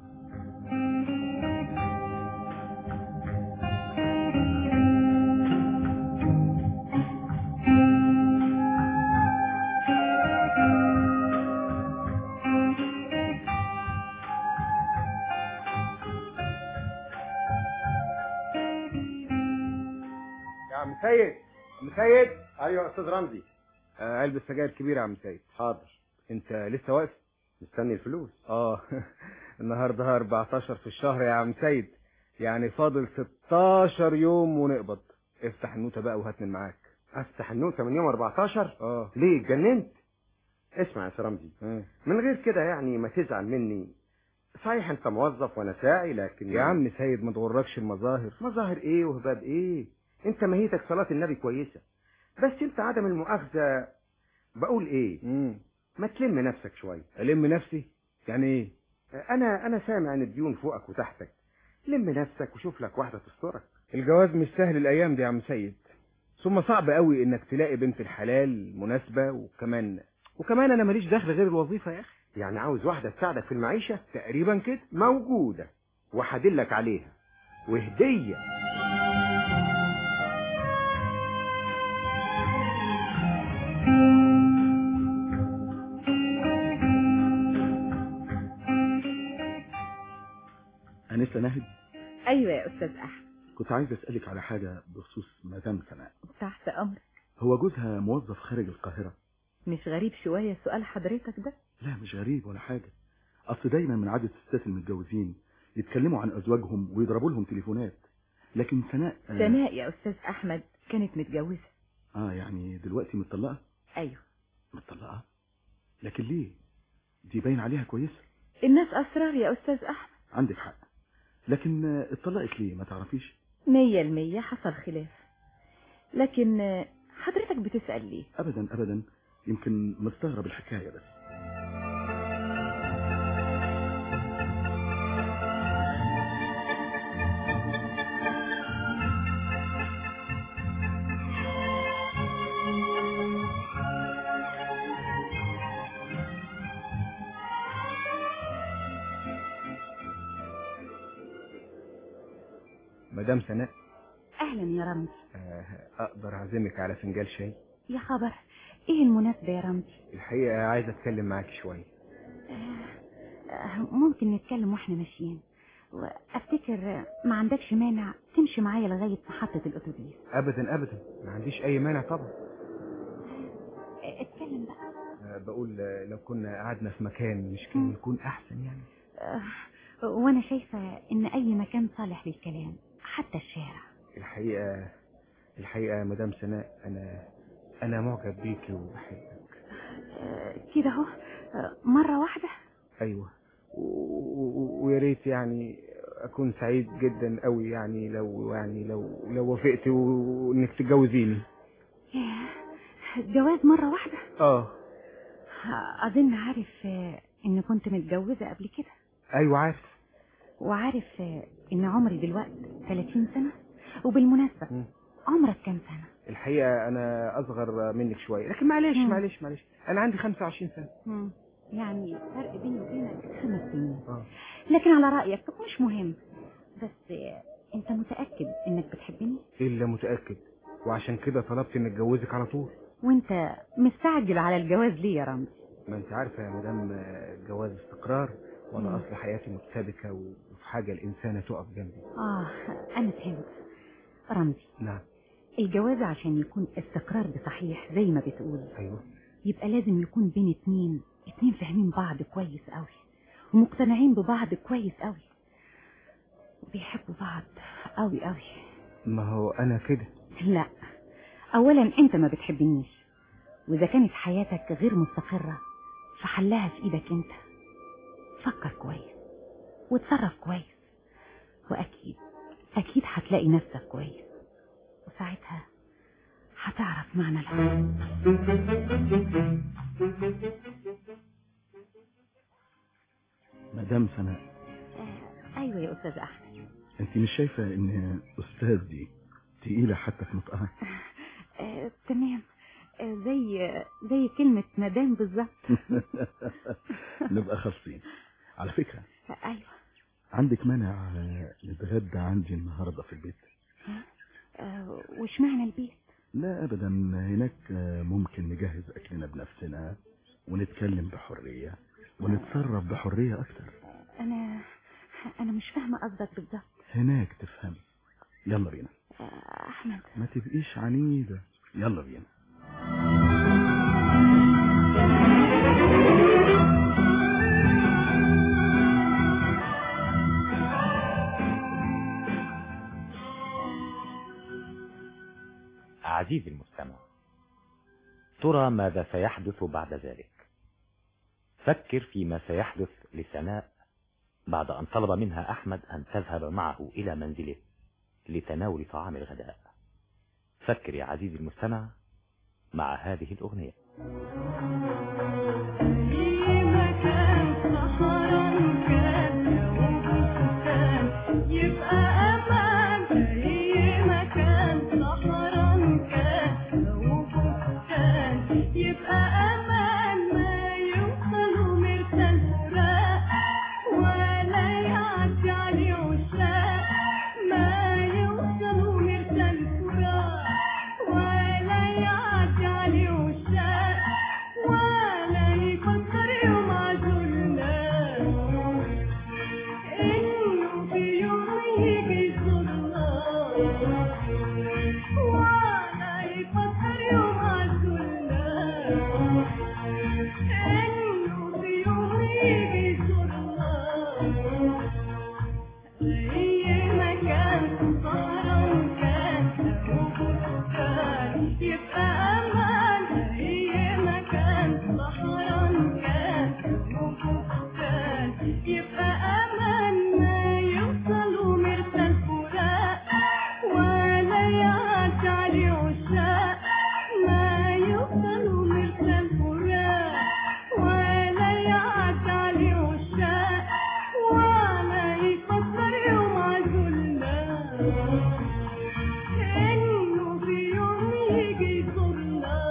يا عم سيد عم سيد ايوه يا استاذ رمزي آه علبة سجاير كبيرة يا عم سيد حاضر انت لسه واقف مستني الفلوس اه النهارده 14 في الشهر يا عم سيد يعني فاضل 16 يوم ونقبض افتح النوتة بقى وهات من معاك افتح النوتة من يوم 14 اه ليه اتجننت اسمع يا رمزي من غير كده يعني ما تزعل مني صحيح انت موظف وانا ساعي لكن يا عم سيد ما تغركش المظاهر مظاهر ايه وهباب ايه انت ماهيتك صلاة النبي كويسة بس انت عدم المؤاخذة بقول ايه ما تلم نفسك شوية الم نفسي يعني ايه انا انا سامع ان الديون فوقك وتحتك لم نفسك وشوف لك واحدة تسترك الجواز مش سهل الايام دي يا عم سيد ثم صعب قوي انك تلاقي بنت الحلال مناسبة وكمان وكمان انا ماليش دخل غير الوظيفة يا اخي يعني عاوز واحدة تساعدك في المعيشة تقريبا كده موجودة وهدلك عليها وهدية انسه ناهد ايوه يا استاذ احمد كنت عايز اسالك على حاجه بخصوص مدام سناء تحت امرك هو جوزها موظف خارج القاهره مش غريب شوية سؤال حضرتك ده لا مش غريب ولا حاجه اصل دايما من عاده الستات المتجوزين يتكلموا عن ازواجهم ويضربوا لهم تليفونات لكن سناء آه، سناء يا استاذ احمد كانت متجوزة اه يعني دلوقتي متطلقه ايوه متطلقه لكن ليه دي باين عليها كويسه الناس اسرار يا استاذ احمد عندك حق لكن آه، اتطلقت ليه ما تعرفيش مية المية حصل خلاف لكن آه، حضرتك بتسأل ليه ابدا ابدا يمكن مستغرب الحكايه بس مدام سناء اهلا يا رمزي آه، اقدر اعزمك على فنجان شاي يا خبر ايه المناسبه يا رمزي الحقيقة عايز اتكلم معاك شوية آه، ممكن نتكلم واحنا ماشيين وافتكر ما عندكش مانع تمشي معايا لغايه محطه الاتوبيس ابدا ابدا ما عنديش اي مانع طبعا آه، اتكلم بقى آه، بقول آه، لو كنا قعدنا في مكان مش كان يكون احسن يعني آه، وانا شايفه ان اي مكان صالح للكلام حتى الشارع الحقيقة الحقيقة يا مدام سناء انا انا معجب بيكي وبحبك آه، كده اهو آه، مره واحده ايوه و- و- ويا ريت يعني اكون سعيد جدا قوي يعني لو يعني لو لو وافقت وانك تتجوزيني ياه، جواز مره واحده اه آه، اظن عارف آه، ان كنت متجوزه قبل كده ايوه عارف وعارف آه، ان عمري دلوقتي 30 سنه وبالمناسبه عمرك كام سنه الحقيقة أنا أصغر منك شوية لكن معلش مم. معلش معلش أنا عندي 25 سنة مم. يعني فرق بيني وبينك خمس سنين آه. لكن على رأيك مش مهم بس انت متأكد انك بتحبني الا متاكد وعشان كده طلبت ان اتجوزك على طول وانت مستعجل على الجواز ليه يا رمزي ما انت عارفه يا مدام آه، الجواز استقرار وانا مم. اصل حياتي متسابكه و- وفي حاجه الانسانه تقف جنبي اه انا فهمت رمزي نعم الجواز عشان يكون استقرار بصحيح زي ما بتقول ايوه يبقى لازم يكون بين اتنين اتنين فاهمين بعض كويس قوي ومقتنعين ببعض كويس قوي وبيحبوا بعض قوي قوي ما هو انا كده لا اولا انت ما بتحبنيش واذا كانت حياتك غير مستقرة فحلها في ايدك انت فكر كويس وتصرف كويس واكيد اكيد هتلاقي نفسك كويس وساعتها هتعرف معنى الحب مدام سناء ايوه يا استاذ احمد انت مش شايفة ان استاذ دي تقيلة حتى في نطقها آه، تمام آه، زي زي كلمة مدام بالظبط نبقى خالصين على فكرة ايوه عندك مانع آه، نتغدى عندي النهاردة في البيت آه، وش معنى البيت لا ابدا هناك آه، ممكن نجهز اكلنا بنفسنا ونتكلم بحرية ونتصرف بحرية اكتر انا انا مش فاهمة قصدك بالظبط هناك تفهمي يلا بينا آه، احمد ما تبقيش عنيدة يلا بينا عزيزي المستمع ترى ماذا سيحدث بعد ذلك فكر فيما سيحدث لسناء بعد أن طلب منها أحمد أن تذهب معه إلى منزله لتناول طعام الغداء فكر يا عزيزي المستمع مع هذه الأغنية يبقى أمان أي مكان صحرا كان لو بستان يبقى أمان ما يوصل مرسل فراق ولا يعدي عليه عشاق ما يوصل مرسل فراق ولا يعدي عليه عشاق ولا يفكر يوم عزولنا إنه في يوم يجي يزورنا ولا يفكر يوم عزولنا إنه في يوم يجي يزورنا أي مكان صار كان له بستان يبقى أمان أي مكان صحرا كان له بستان يبقى أمان ما يوصل مرسل فراق ولا يعدي عليه عشاق ما يوصل مرسل فراق ولا يعدي عليه عشاق ولا يفكر يوم عزولنا إنه في يوم يجي يزورنا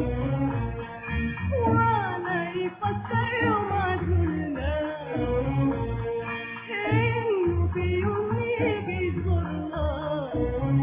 ولا يفكر يوم عزولنا إنه في يوم يجي يزورنا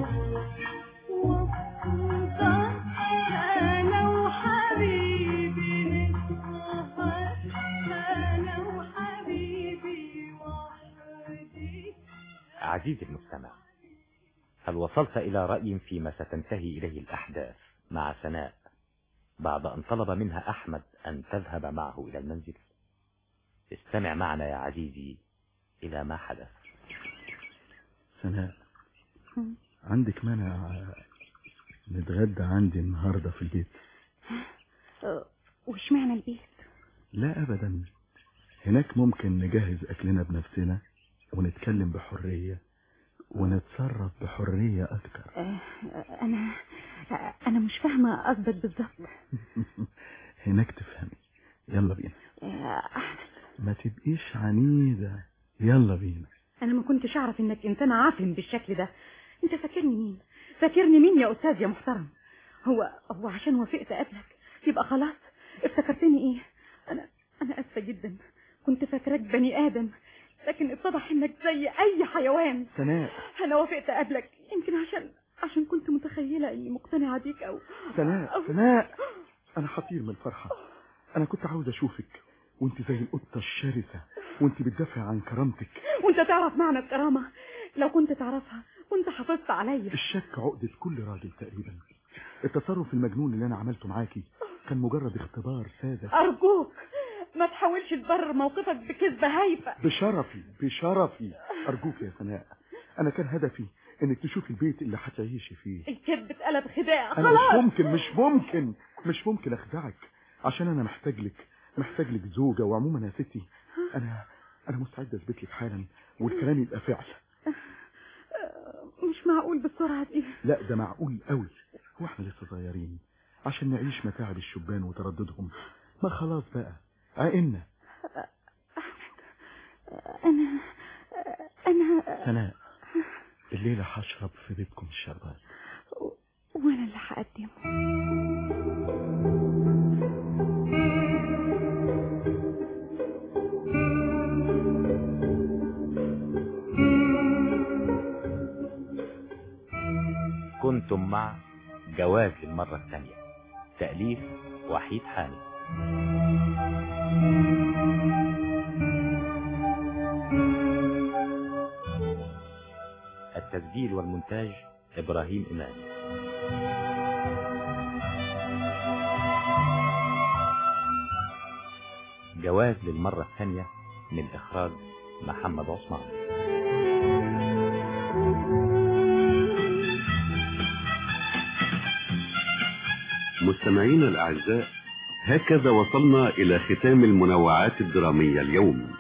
وخصوصا أنا وحبيبي نسهر أنا وحبيبي وحدي عزيزي المستمع هل وصلت إلى رأي فيما ستنتهي إليه الأحداث مع سناء بعد أن طلب منها أحمد أن تذهب معه إلى المنزل استمع معنا يا عزيزي إلى ما حدث سناء عندك مانع نتغدى عندي النهاردة في البيت آه، وش معنى البيت لا أبدا هناك ممكن نجهز أكلنا بنفسنا ونتكلم بحرية ونتصرف بحرية أكتر آه، انا انا مش فاهمة قصدك بالظبط هناك تفهمي يلا بينا آه، احمد ما تبقيش عنيدة يلا بينا انا ما كنتش اعرف انك انسان عافن بالشكل ده انت فاكرني مين فاكرني مين يا استاذ يا محترم هو هو عشان وافقت اقابلك يبقى خلاص افتكرتني ايه انا انا اسفه جدا كنت فاكراك بني ادم لكن اتضح انك زي اي حيوان سناء انا وافقت اقابلك يمكن عشان عشان كنت متخيلة اني مقتنعة بيك او سناء سناء انا حطير من الفرحة انا كنت عاوز اشوفك وانت زي القطة الشرسة وانت بتدافع عن كرامتك وانت تعرف معنى الكرامة لو كنت تعرفها كنت حافظت عليا الشك عقدة كل راجل تقريبا التصرف المجنون اللي انا عملته معاكي كان مجرد اختبار ساذج ارجوك ما تحاولش تبرر موقفك بكذبة هايفة بشرفي بشرفي ارجوك يا سناء انا كان هدفي انك تشوفي البيت اللي هتعيشي فيه الكذب اتقلب خداع انا مش خلاص ممكن مش ممكن مش ممكن اخدعك عشان انا محتاج لك محتاج لك زوجة وعموما يا ستي انا انا مستعد اثبت لك حالا والكلام يبقى فعل مش معقول بالسرعة دي لا ده معقول قوي هو احنا لسه صغيرين عشان نعيش متاعب الشبان وترددهم ما خلاص بقى عقلنا انا انا سناء الليلة هشرب في بيتكم الشربات وانا اللي هقدمه كنتم مع جواز للمرة الثانية تأليف وحيد حامد التسجيل والمونتاج إبراهيم إمام جواز للمرة الثانية من إخراج محمد عثمان مستمعينا الأعزاء هكذا وصلنا إلى ختام المنوعات الدرامية اليوم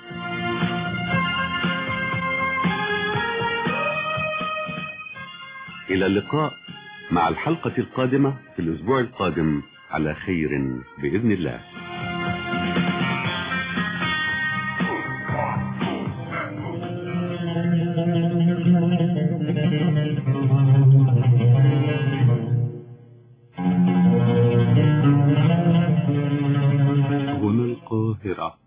إلى اللقاء مع الحلقة القادمة في الأسبوع القادم على خير بإذن الله هنا القاهرة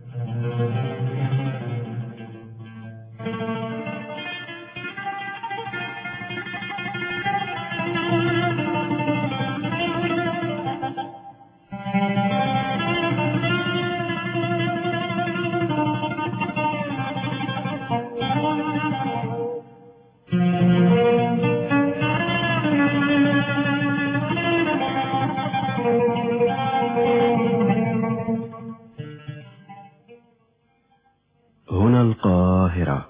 هنا القاهرة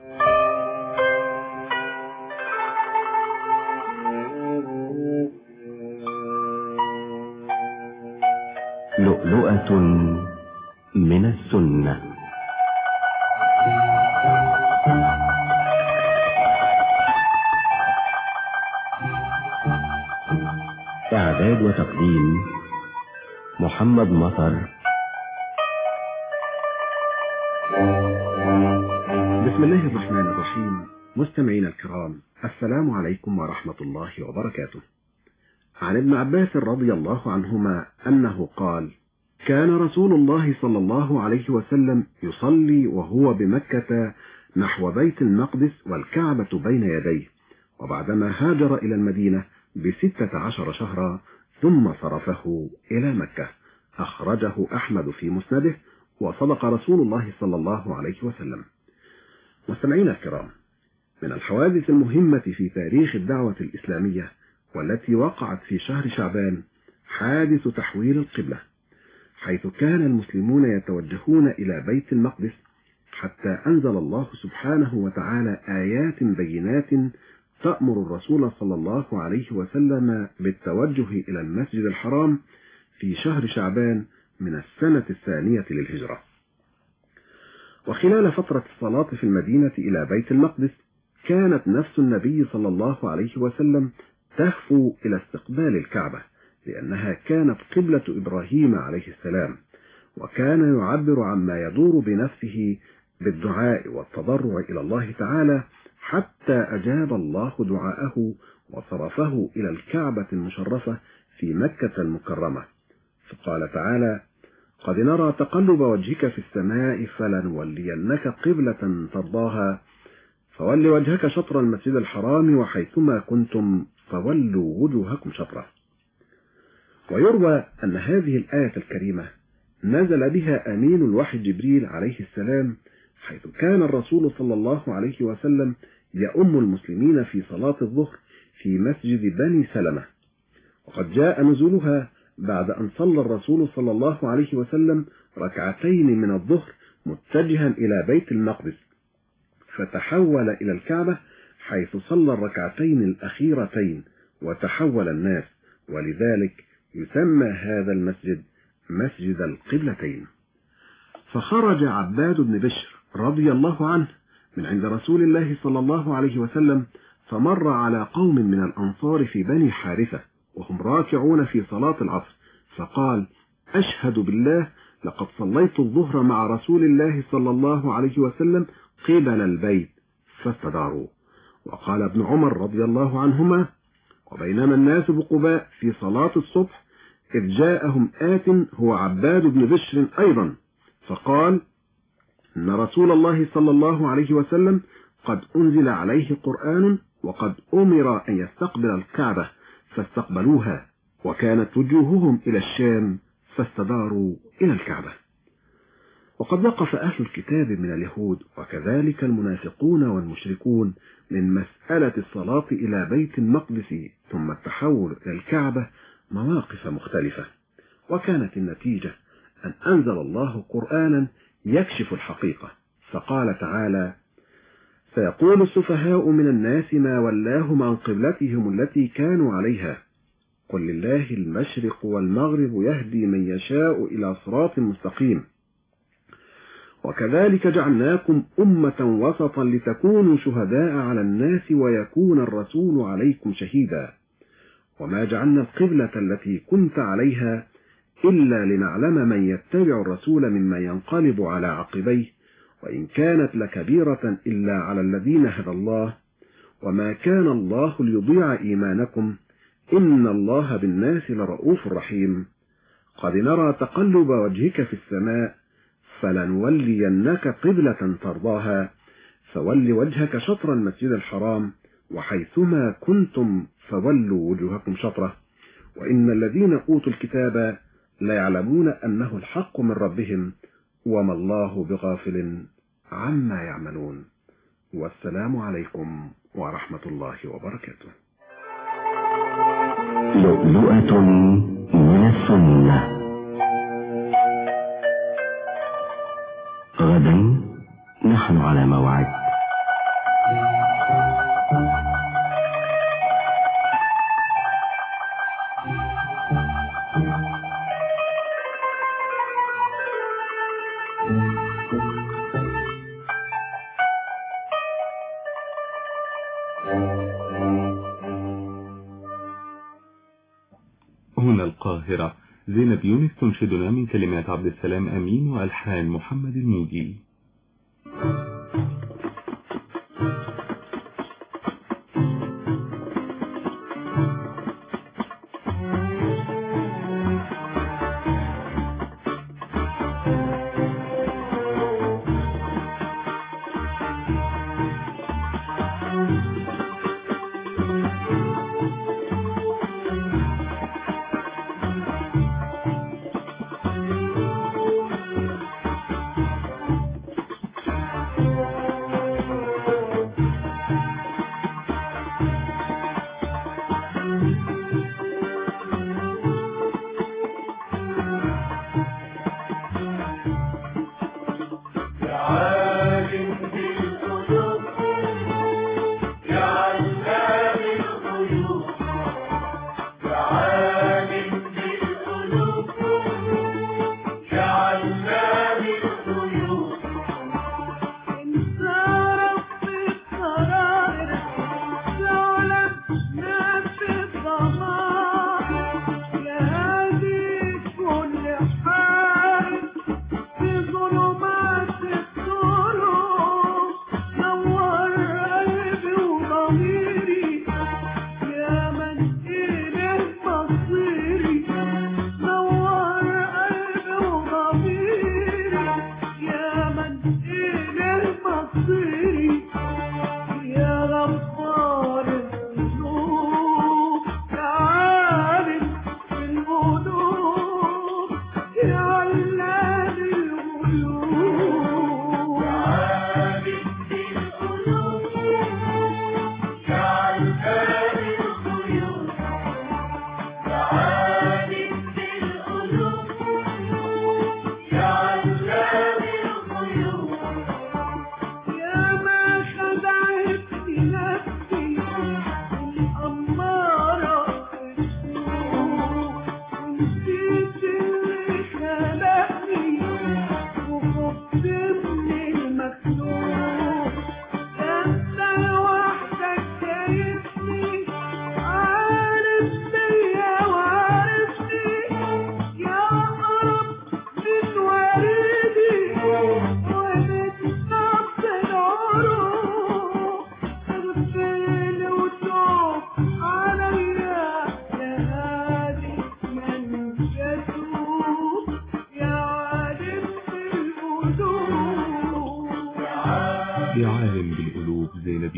لؤلؤة من السنة إعداد وتقديم محمد مطر بسم الله الرحمن الرحيم مستمعينا الكرام السلام عليكم ورحمة الله وبركاته عن ابن عباس رضي الله عنهما أنه قال كان رسول الله صلى الله عليه وسلم يصلي وهو بمكة نحو بيت المقدس والكعبة بين يديه وبعدما هاجر إلى المدينة بستة عشر شهرا ثم صرفه إلى مكة أخرجه أحمد في مسنده وصدق رسول الله صلى الله عليه وسلم مستمعينا الكرام من الحوادث المهمة في تاريخ الدعوة الإسلامية والتي وقعت في شهر شعبان حادث تحويل القبلة حيث كان المسلمون يتوجهون إلى بيت المقدس حتى أنزل الله سبحانه وتعالى آيات بينات تأمر الرسول صلى الله عليه وسلم بالتوجه إلى المسجد الحرام في شهر شعبان من السنة الثانية للهجرة وخلال فترة الصلاة في المدينة إلى بيت المقدس كانت نفس النبي صلى الله عليه وسلم تهفو إلى استقبال الكعبة لأنها كانت قبلة إبراهيم عليه السلام وكان يعبر عما يدور بنفسه بالدعاء والتضرع إلى الله تعالى حتى أجاب الله دعاءه وصرفه إلى الكعبة المشرفة في مكة المكرمة فقال تعالى قد نرى تقلب وجهك في السماء فلنولينك قبلة ترضاها فول وجهك شطر المسجد الحرام وحيثما كنتم فولوا وجوهكم شطره ويروى أن هذه الآية الكريمة نزل بها أمين الوحي جبريل عليه السلام حيث كان الرسول صلى الله عليه وسلم يؤم المسلمين في صلاة الظهر في مسجد بني سلمة وقد جاء نزولها بعد أن صلى الرسول صلى الله عليه وسلم ركعتين من الظهر متجها إلى بيت المقدس فتحول إلى الكعبة حيث صلى الركعتين الأخيرتين وتحول الناس ولذلك يسمى هذا المسجد مسجد القبلتين فخرج عباد بن بشر رضي الله عنه من عند رسول الله صلى الله عليه وسلم فمر على قوم من الأنصار في بني حارثة وهم راكعون في صلاة العصر فقال أشهد بالله لقد صليت الظهر مع رسول الله صلى الله عليه وسلم قبل البيت فاستداروا وقال ابن عمر رضي الله عنهما وبينما الناس بقباء في صلاة الصبح إذ جاءهم آت هو عباد بن بشر أيضا فقال إن رسول الله صلى الله عليه وسلم قد أنزل عليه قرآن وقد أمر أن يستقبل الكعبة فاستقبلوها وكانت وجوههم إلى الشام فاستداروا إلى الكعبة وقد وقف أهل الكتاب من اليهود وكذلك المنافقون والمشركون من مسألة الصلاة إلى بيت المقدس ثم التحول إلى الكعبة مواقف مختلفة وكانت النتيجة أن أنزل الله قرآنا يكشف الحقيقة فقال تعالى سيقول السفهاء من الناس ما ولاهم عن قبلتهم التي كانوا عليها قل لله المشرق والمغرب يهدي من يشاء إلى صراط مستقيم وكذلك جعلناكم أمة وسطا لتكونوا شهداء على الناس ويكون الرسول عليكم شهيدا وما جعلنا القبلة التي كنت عليها إلا لنعلم من يتبع الرسول ممن ينقلب على عقبيه وإن كانت لكبيرة إلا على الذين هدى الله وما كان الله ليضيع إيمانكم إن الله بالناس لرؤوف رحيم قد نرى تقلب وجهك في السماء فلنولينك قبلة ترضاها فول وجهك شطر المسجد الحرام وحيثما كنتم فولوا وجوهكم شطره وإن الذين أوتوا الكتاب لا يعلمون أنه الحق من ربهم وما الله بغافل عما يعملون والسلام عليكم ورحمة الله وبركاته لؤلؤة من السنة غدا نحن على موعد هنا القاهرة زينب يونس تنشدنا من كلمات عبد السلام أمين وألحان محمد الموجي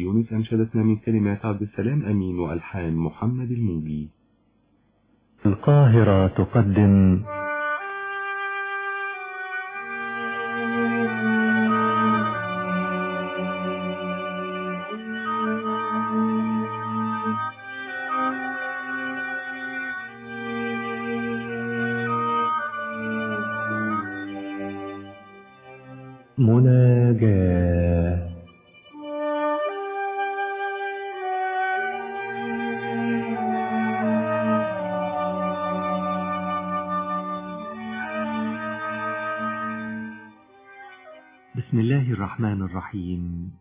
يونس أنشدتنا من كلمات عبد السلام أمين وألحان محمد الموجي القاهرة تقدم مناجاة بسم الله الرحمن الرحيم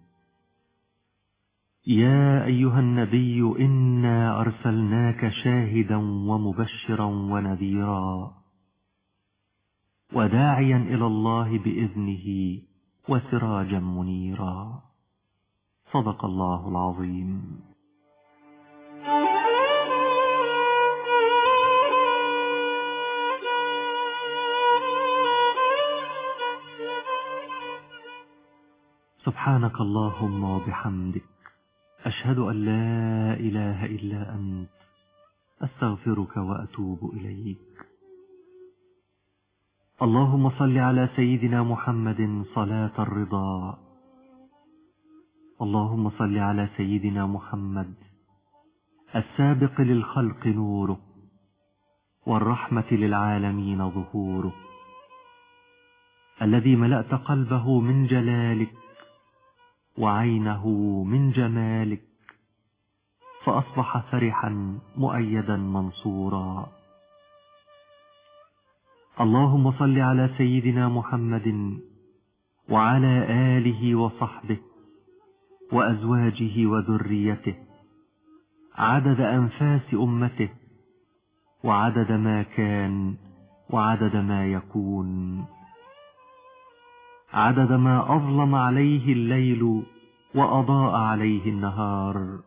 يا أيها النبي إنا أرسلناك شاهدا ومبشرا ونذيرا وداعيا إلى الله بإذنه وسراجا منيرا صدق الله العظيم سبحانك اللهم وبحمدك أشهد أن لا إله إلا أنت أستغفرك وأتوب إليك اللهم صل على سيدنا محمد صلاة الرضا اللهم صل على سيدنا محمد السابق للخلق نوره والرحمة للعالمين ظهوره الذي ملأت قلبه من جلالك وعينه من جمالك فأصبح فرحا مؤيدا منصورا اللهم صل على سيدنا محمد وعلى آله وصحبه وأزواجه وذريته عدد أنفاس أمته وعدد ما كان وعدد ما يكون عدد ما أظلم عليه الليل وأضاء عليه النهار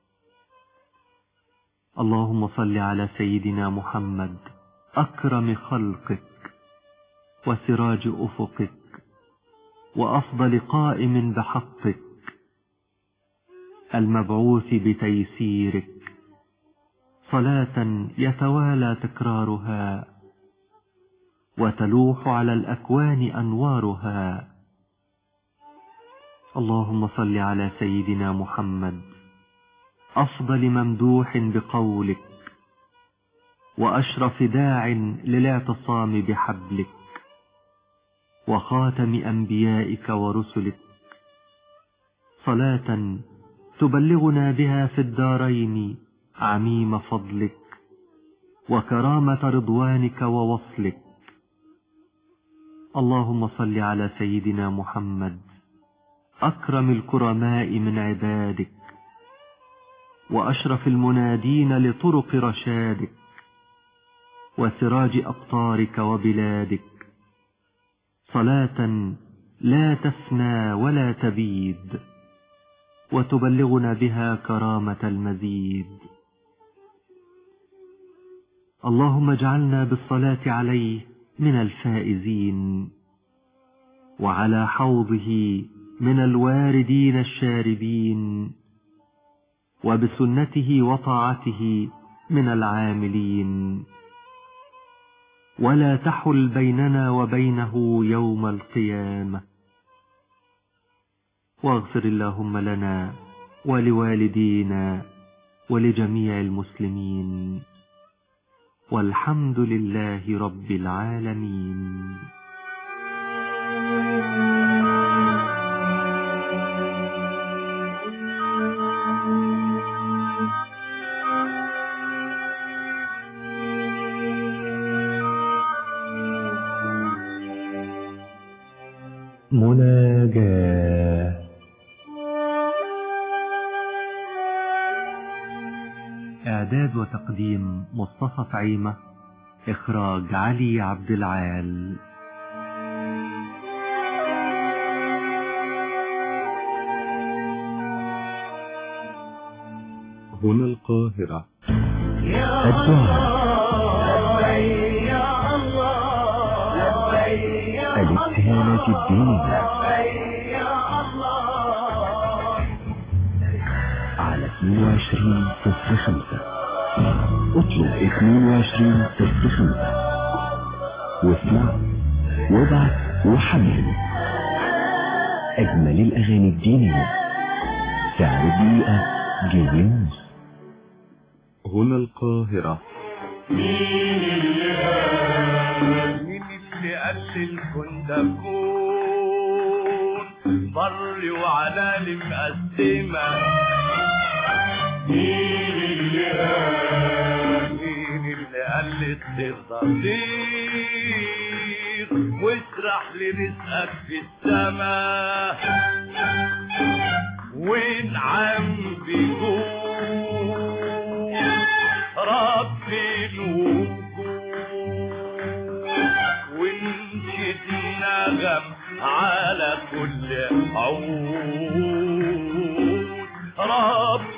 اللهم صل على سيدنا محمد أكرم خلقك وسراج أفقك وأفضل قائم بحقك المبعوث بتيسيرك صلاة يتوالى تكرارها وتلوح على الأكوان أنوارها اللهم صل على سيدنا محمد أفضل ممدوح بقولك وأشرف داع للاعتصام بحبلك وخاتم أنبيائك ورسلك صلاة تبلغنا بها في الدارين عميم فضلك وكرامة رضوانك ووصلك اللهم صل على سيدنا محمد أكرم الكرماء من عبادك وأشرف المنادين لطرق رشادك وسراج أقطارك وبلادك صلاة لا تفنى ولا تبيد وتبلغنا بها كرامة المزيد اللهم اجعلنا بالصلاة عليه من الفائزين وعلى حوضه من الواردين الشاربين وبسنته وطاعته من العاملين ولا تحل بيننا وبينه يوم القيامة واغفر اللهم لنا ولوالدينا ولجميع المسلمين والحمد لله رب العالمين مناجاة إعداد وتقديم مصطفى فعيمة إخراج علي عبد العال هنا القاهرة الابتهالات الدينية 22 صفر خمسة اطلب 22 صفر خمسة واسمع وابعت وحمل أجمل الأغاني الدينية سعر الدقيقة جنيه ونص هنا القاهرة مين اللي قال مين اللي قال الكون ده كون بر وعلالي مقسمة مين اللي قال مين اللي قال الطير ده طير واسرح لرزقك في السماء وانعم بجود رب الوجود ونشد نغم على كل عود رب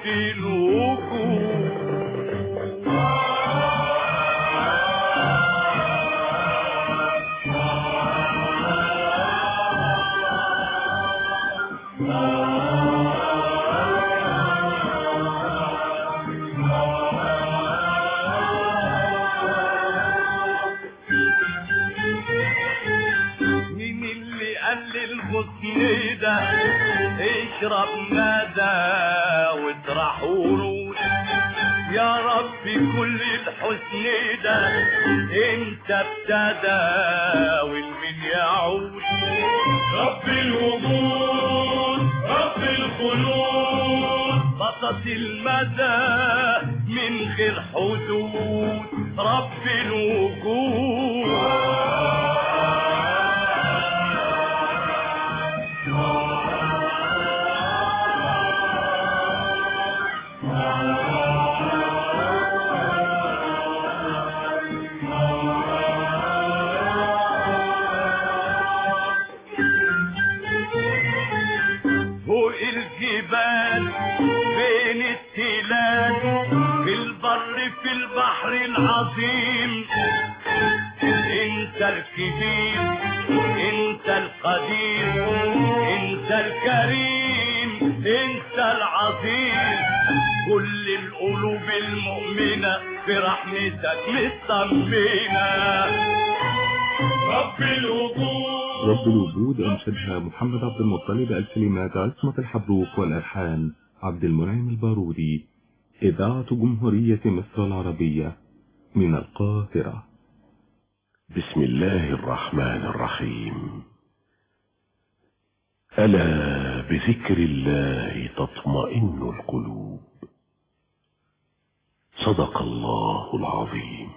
مين اللي قال للغصن ده اشرب ندى واطرح ورود يا رب كل الحسن ده انت ابتدى والمن يعود رب الوجود رب الخلود بسط المدى من غير حدود رب الوجود فوق الجبال بين التلال في البر في البحر العظيم انت الكبير انت القدير انت الكريم انت العظيم كل القلوب المؤمنة برحمتك مطمنة رب الوجود رب الوجود أنشدها محمد عبد المطلب الكلمات عصمة الحبروك والألحان عبد المنعم البارودي إذاعة جمهورية مصر العربية من القاهرة بسم الله الرحمن الرحيم ألا بذكر الله تطمئن القلوب صدق الله العظيم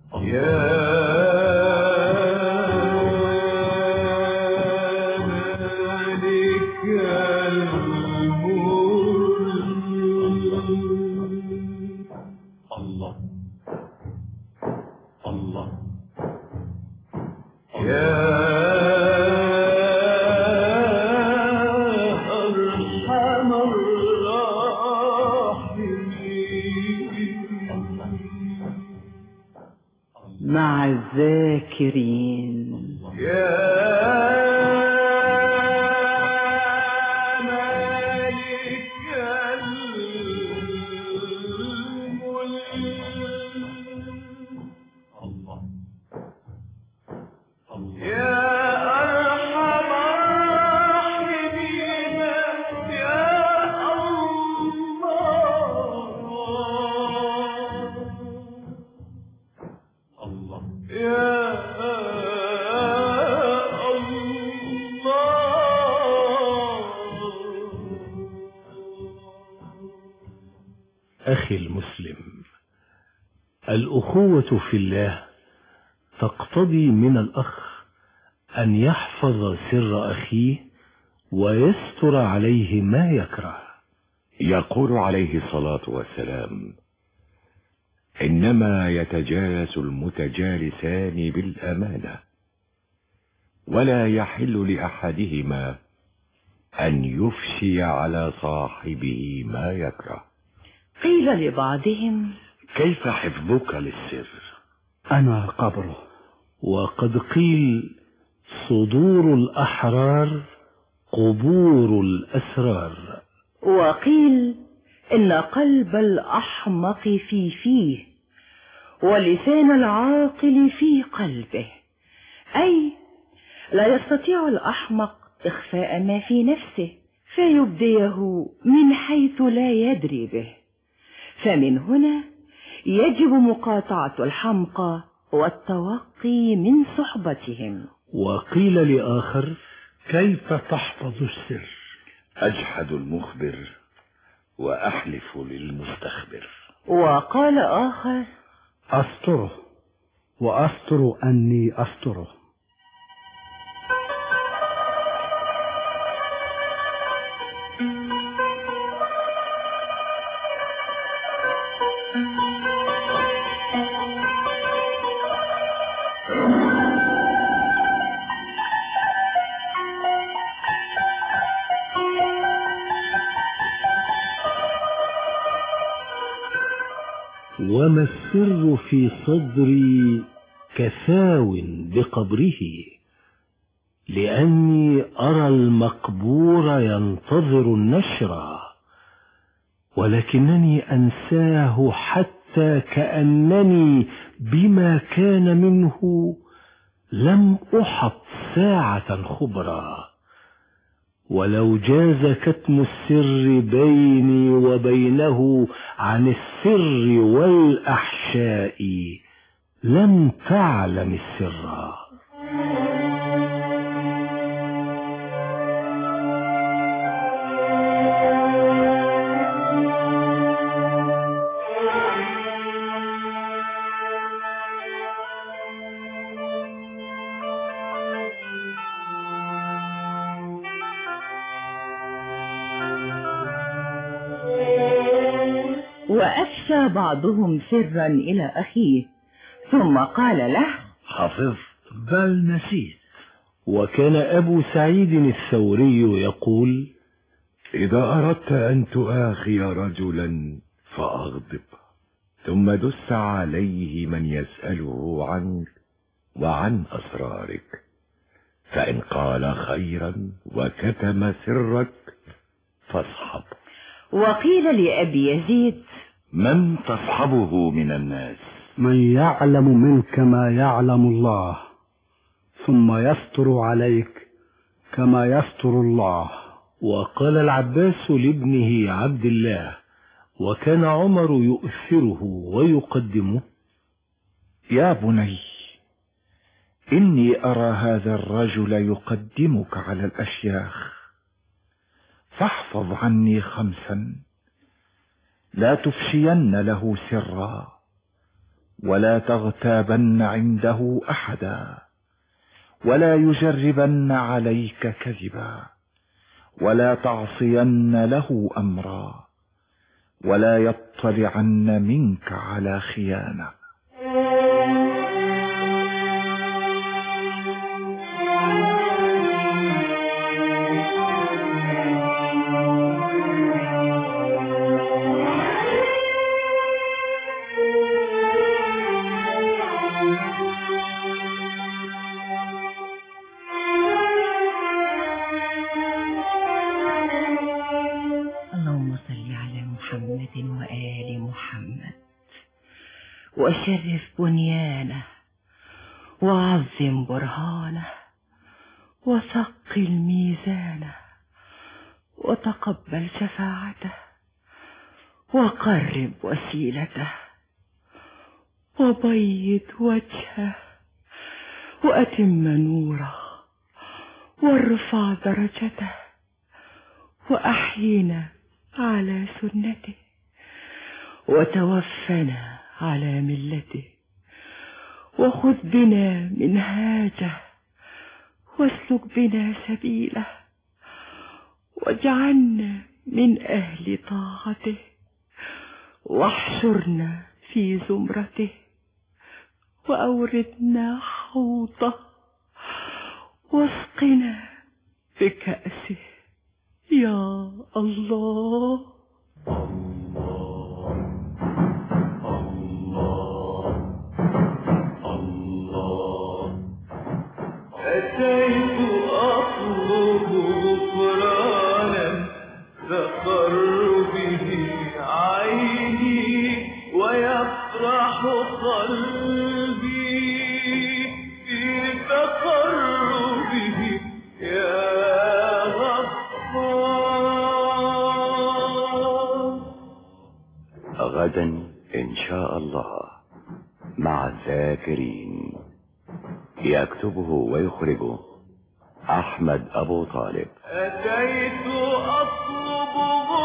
الله الله أرحم الراحمين مع الذاكرين أخي المسلم الأخوة في الله تقتضي من الأخ أن يحفظ سر أخيه ويستر عليه ما يكره يقول عليه الصلاة والسلام إنما يتجالس المتجالسان بالأمانة ولا يحل لأحدهما أن يفشي على صاحبه ما يكره قيل لبعضهم كيف حفظك للسر أنا قبره وقد قيل صدور الأحرار قبور الأسرار وقيل إن قلب الأحمق في فيه ولسان العاقل في قلبه أي لا يستطيع الأحمق إخفاء ما في نفسه فيبديه من حيث لا يدري به فمن هنا يجب مقاطعة الحمقى والتوقي من صحبتهم وقيل لآخر كيف تحفظ السر أجحد المخبر وأحلف للمستخبر وقال آخر أستره وأستر أني أستره وما السر في صدري كثاو بقبره لأني أرى المقبور ينتظر النشر ولكنني أنساه حتى كأنني بما كان منه لم أحط ساعة خبرا ولو جاز كتم السر بيني وبينه عن السر والأحشاء لم تعلم السر وأفشى بعضهم سرا إلى أخيه ثم قال له حفظت بل نسيت وكان أبو سعيد الثوري يقول إذا أردت أن تؤاخي رجلا فأغضب ثم دس عليه من يسأله عنك وعن أسرارك فإن قال خيرا وكتم سرك فاصحب وقيل لأبي يزيد من تصحبه من الناس من يعلم منك ما يعلم الله ثم يستر عليك كما يستر الله وقال العباس لابنه عبد الله وكان عمر يؤثره ويقدمه يا بني إني أرى هذا الرجل يقدمك على الأشياخ فاحفظ عني خمسا لا تفشين له سرا ولا تغتابن عنده أحدا ولا يجربن عليك كذبا ولا تعصين له أمرا ولا يطلعن منك على خيانة اللهم صل على محمد وآل محمد وشرف بنيانه وعظم برهانه وثقل ميزانه وتقبل شفاعته وقرب وسيلته وبيض وجهه وأتم نوره وارفع درجته وأحينا على سنته وتوفنا على ملته وخذ بنا منهاجه واسلك بنا سبيله واجعلنا من أهل طاعته واحشرنا في زمرته وأوردنا حوضه واسقنا بكأسه يا الله أتيت أطلب غفرانا تقر به ويفرح قلبي في تقربه يا غفار غدا إن شاء الله مع الذاكرين يكتبه ويخرجه أحمد أبو طالب أتيت أطلب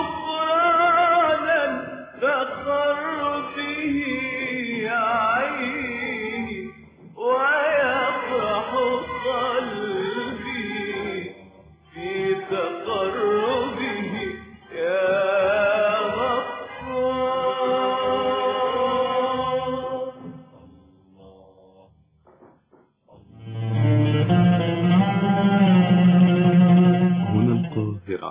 غفرانا فخر به عيني ويفرح قلبي في تقربه يا غفار هنا القاهرة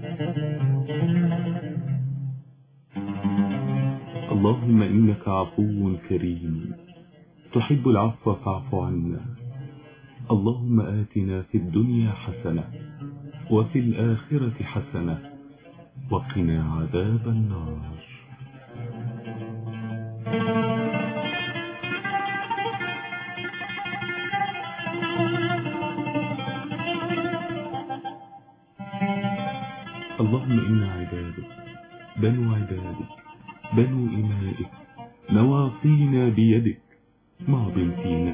اللهم إنك عفو كريم تحب العفو فاعف عنا اللهم آتنا في الدنيا حسنة وفي الآخرة حسنة وقنا عذاب النار اللهم إنا عبادك بنو عبادك بنو إمائك نواصينا بيدك ماض فينا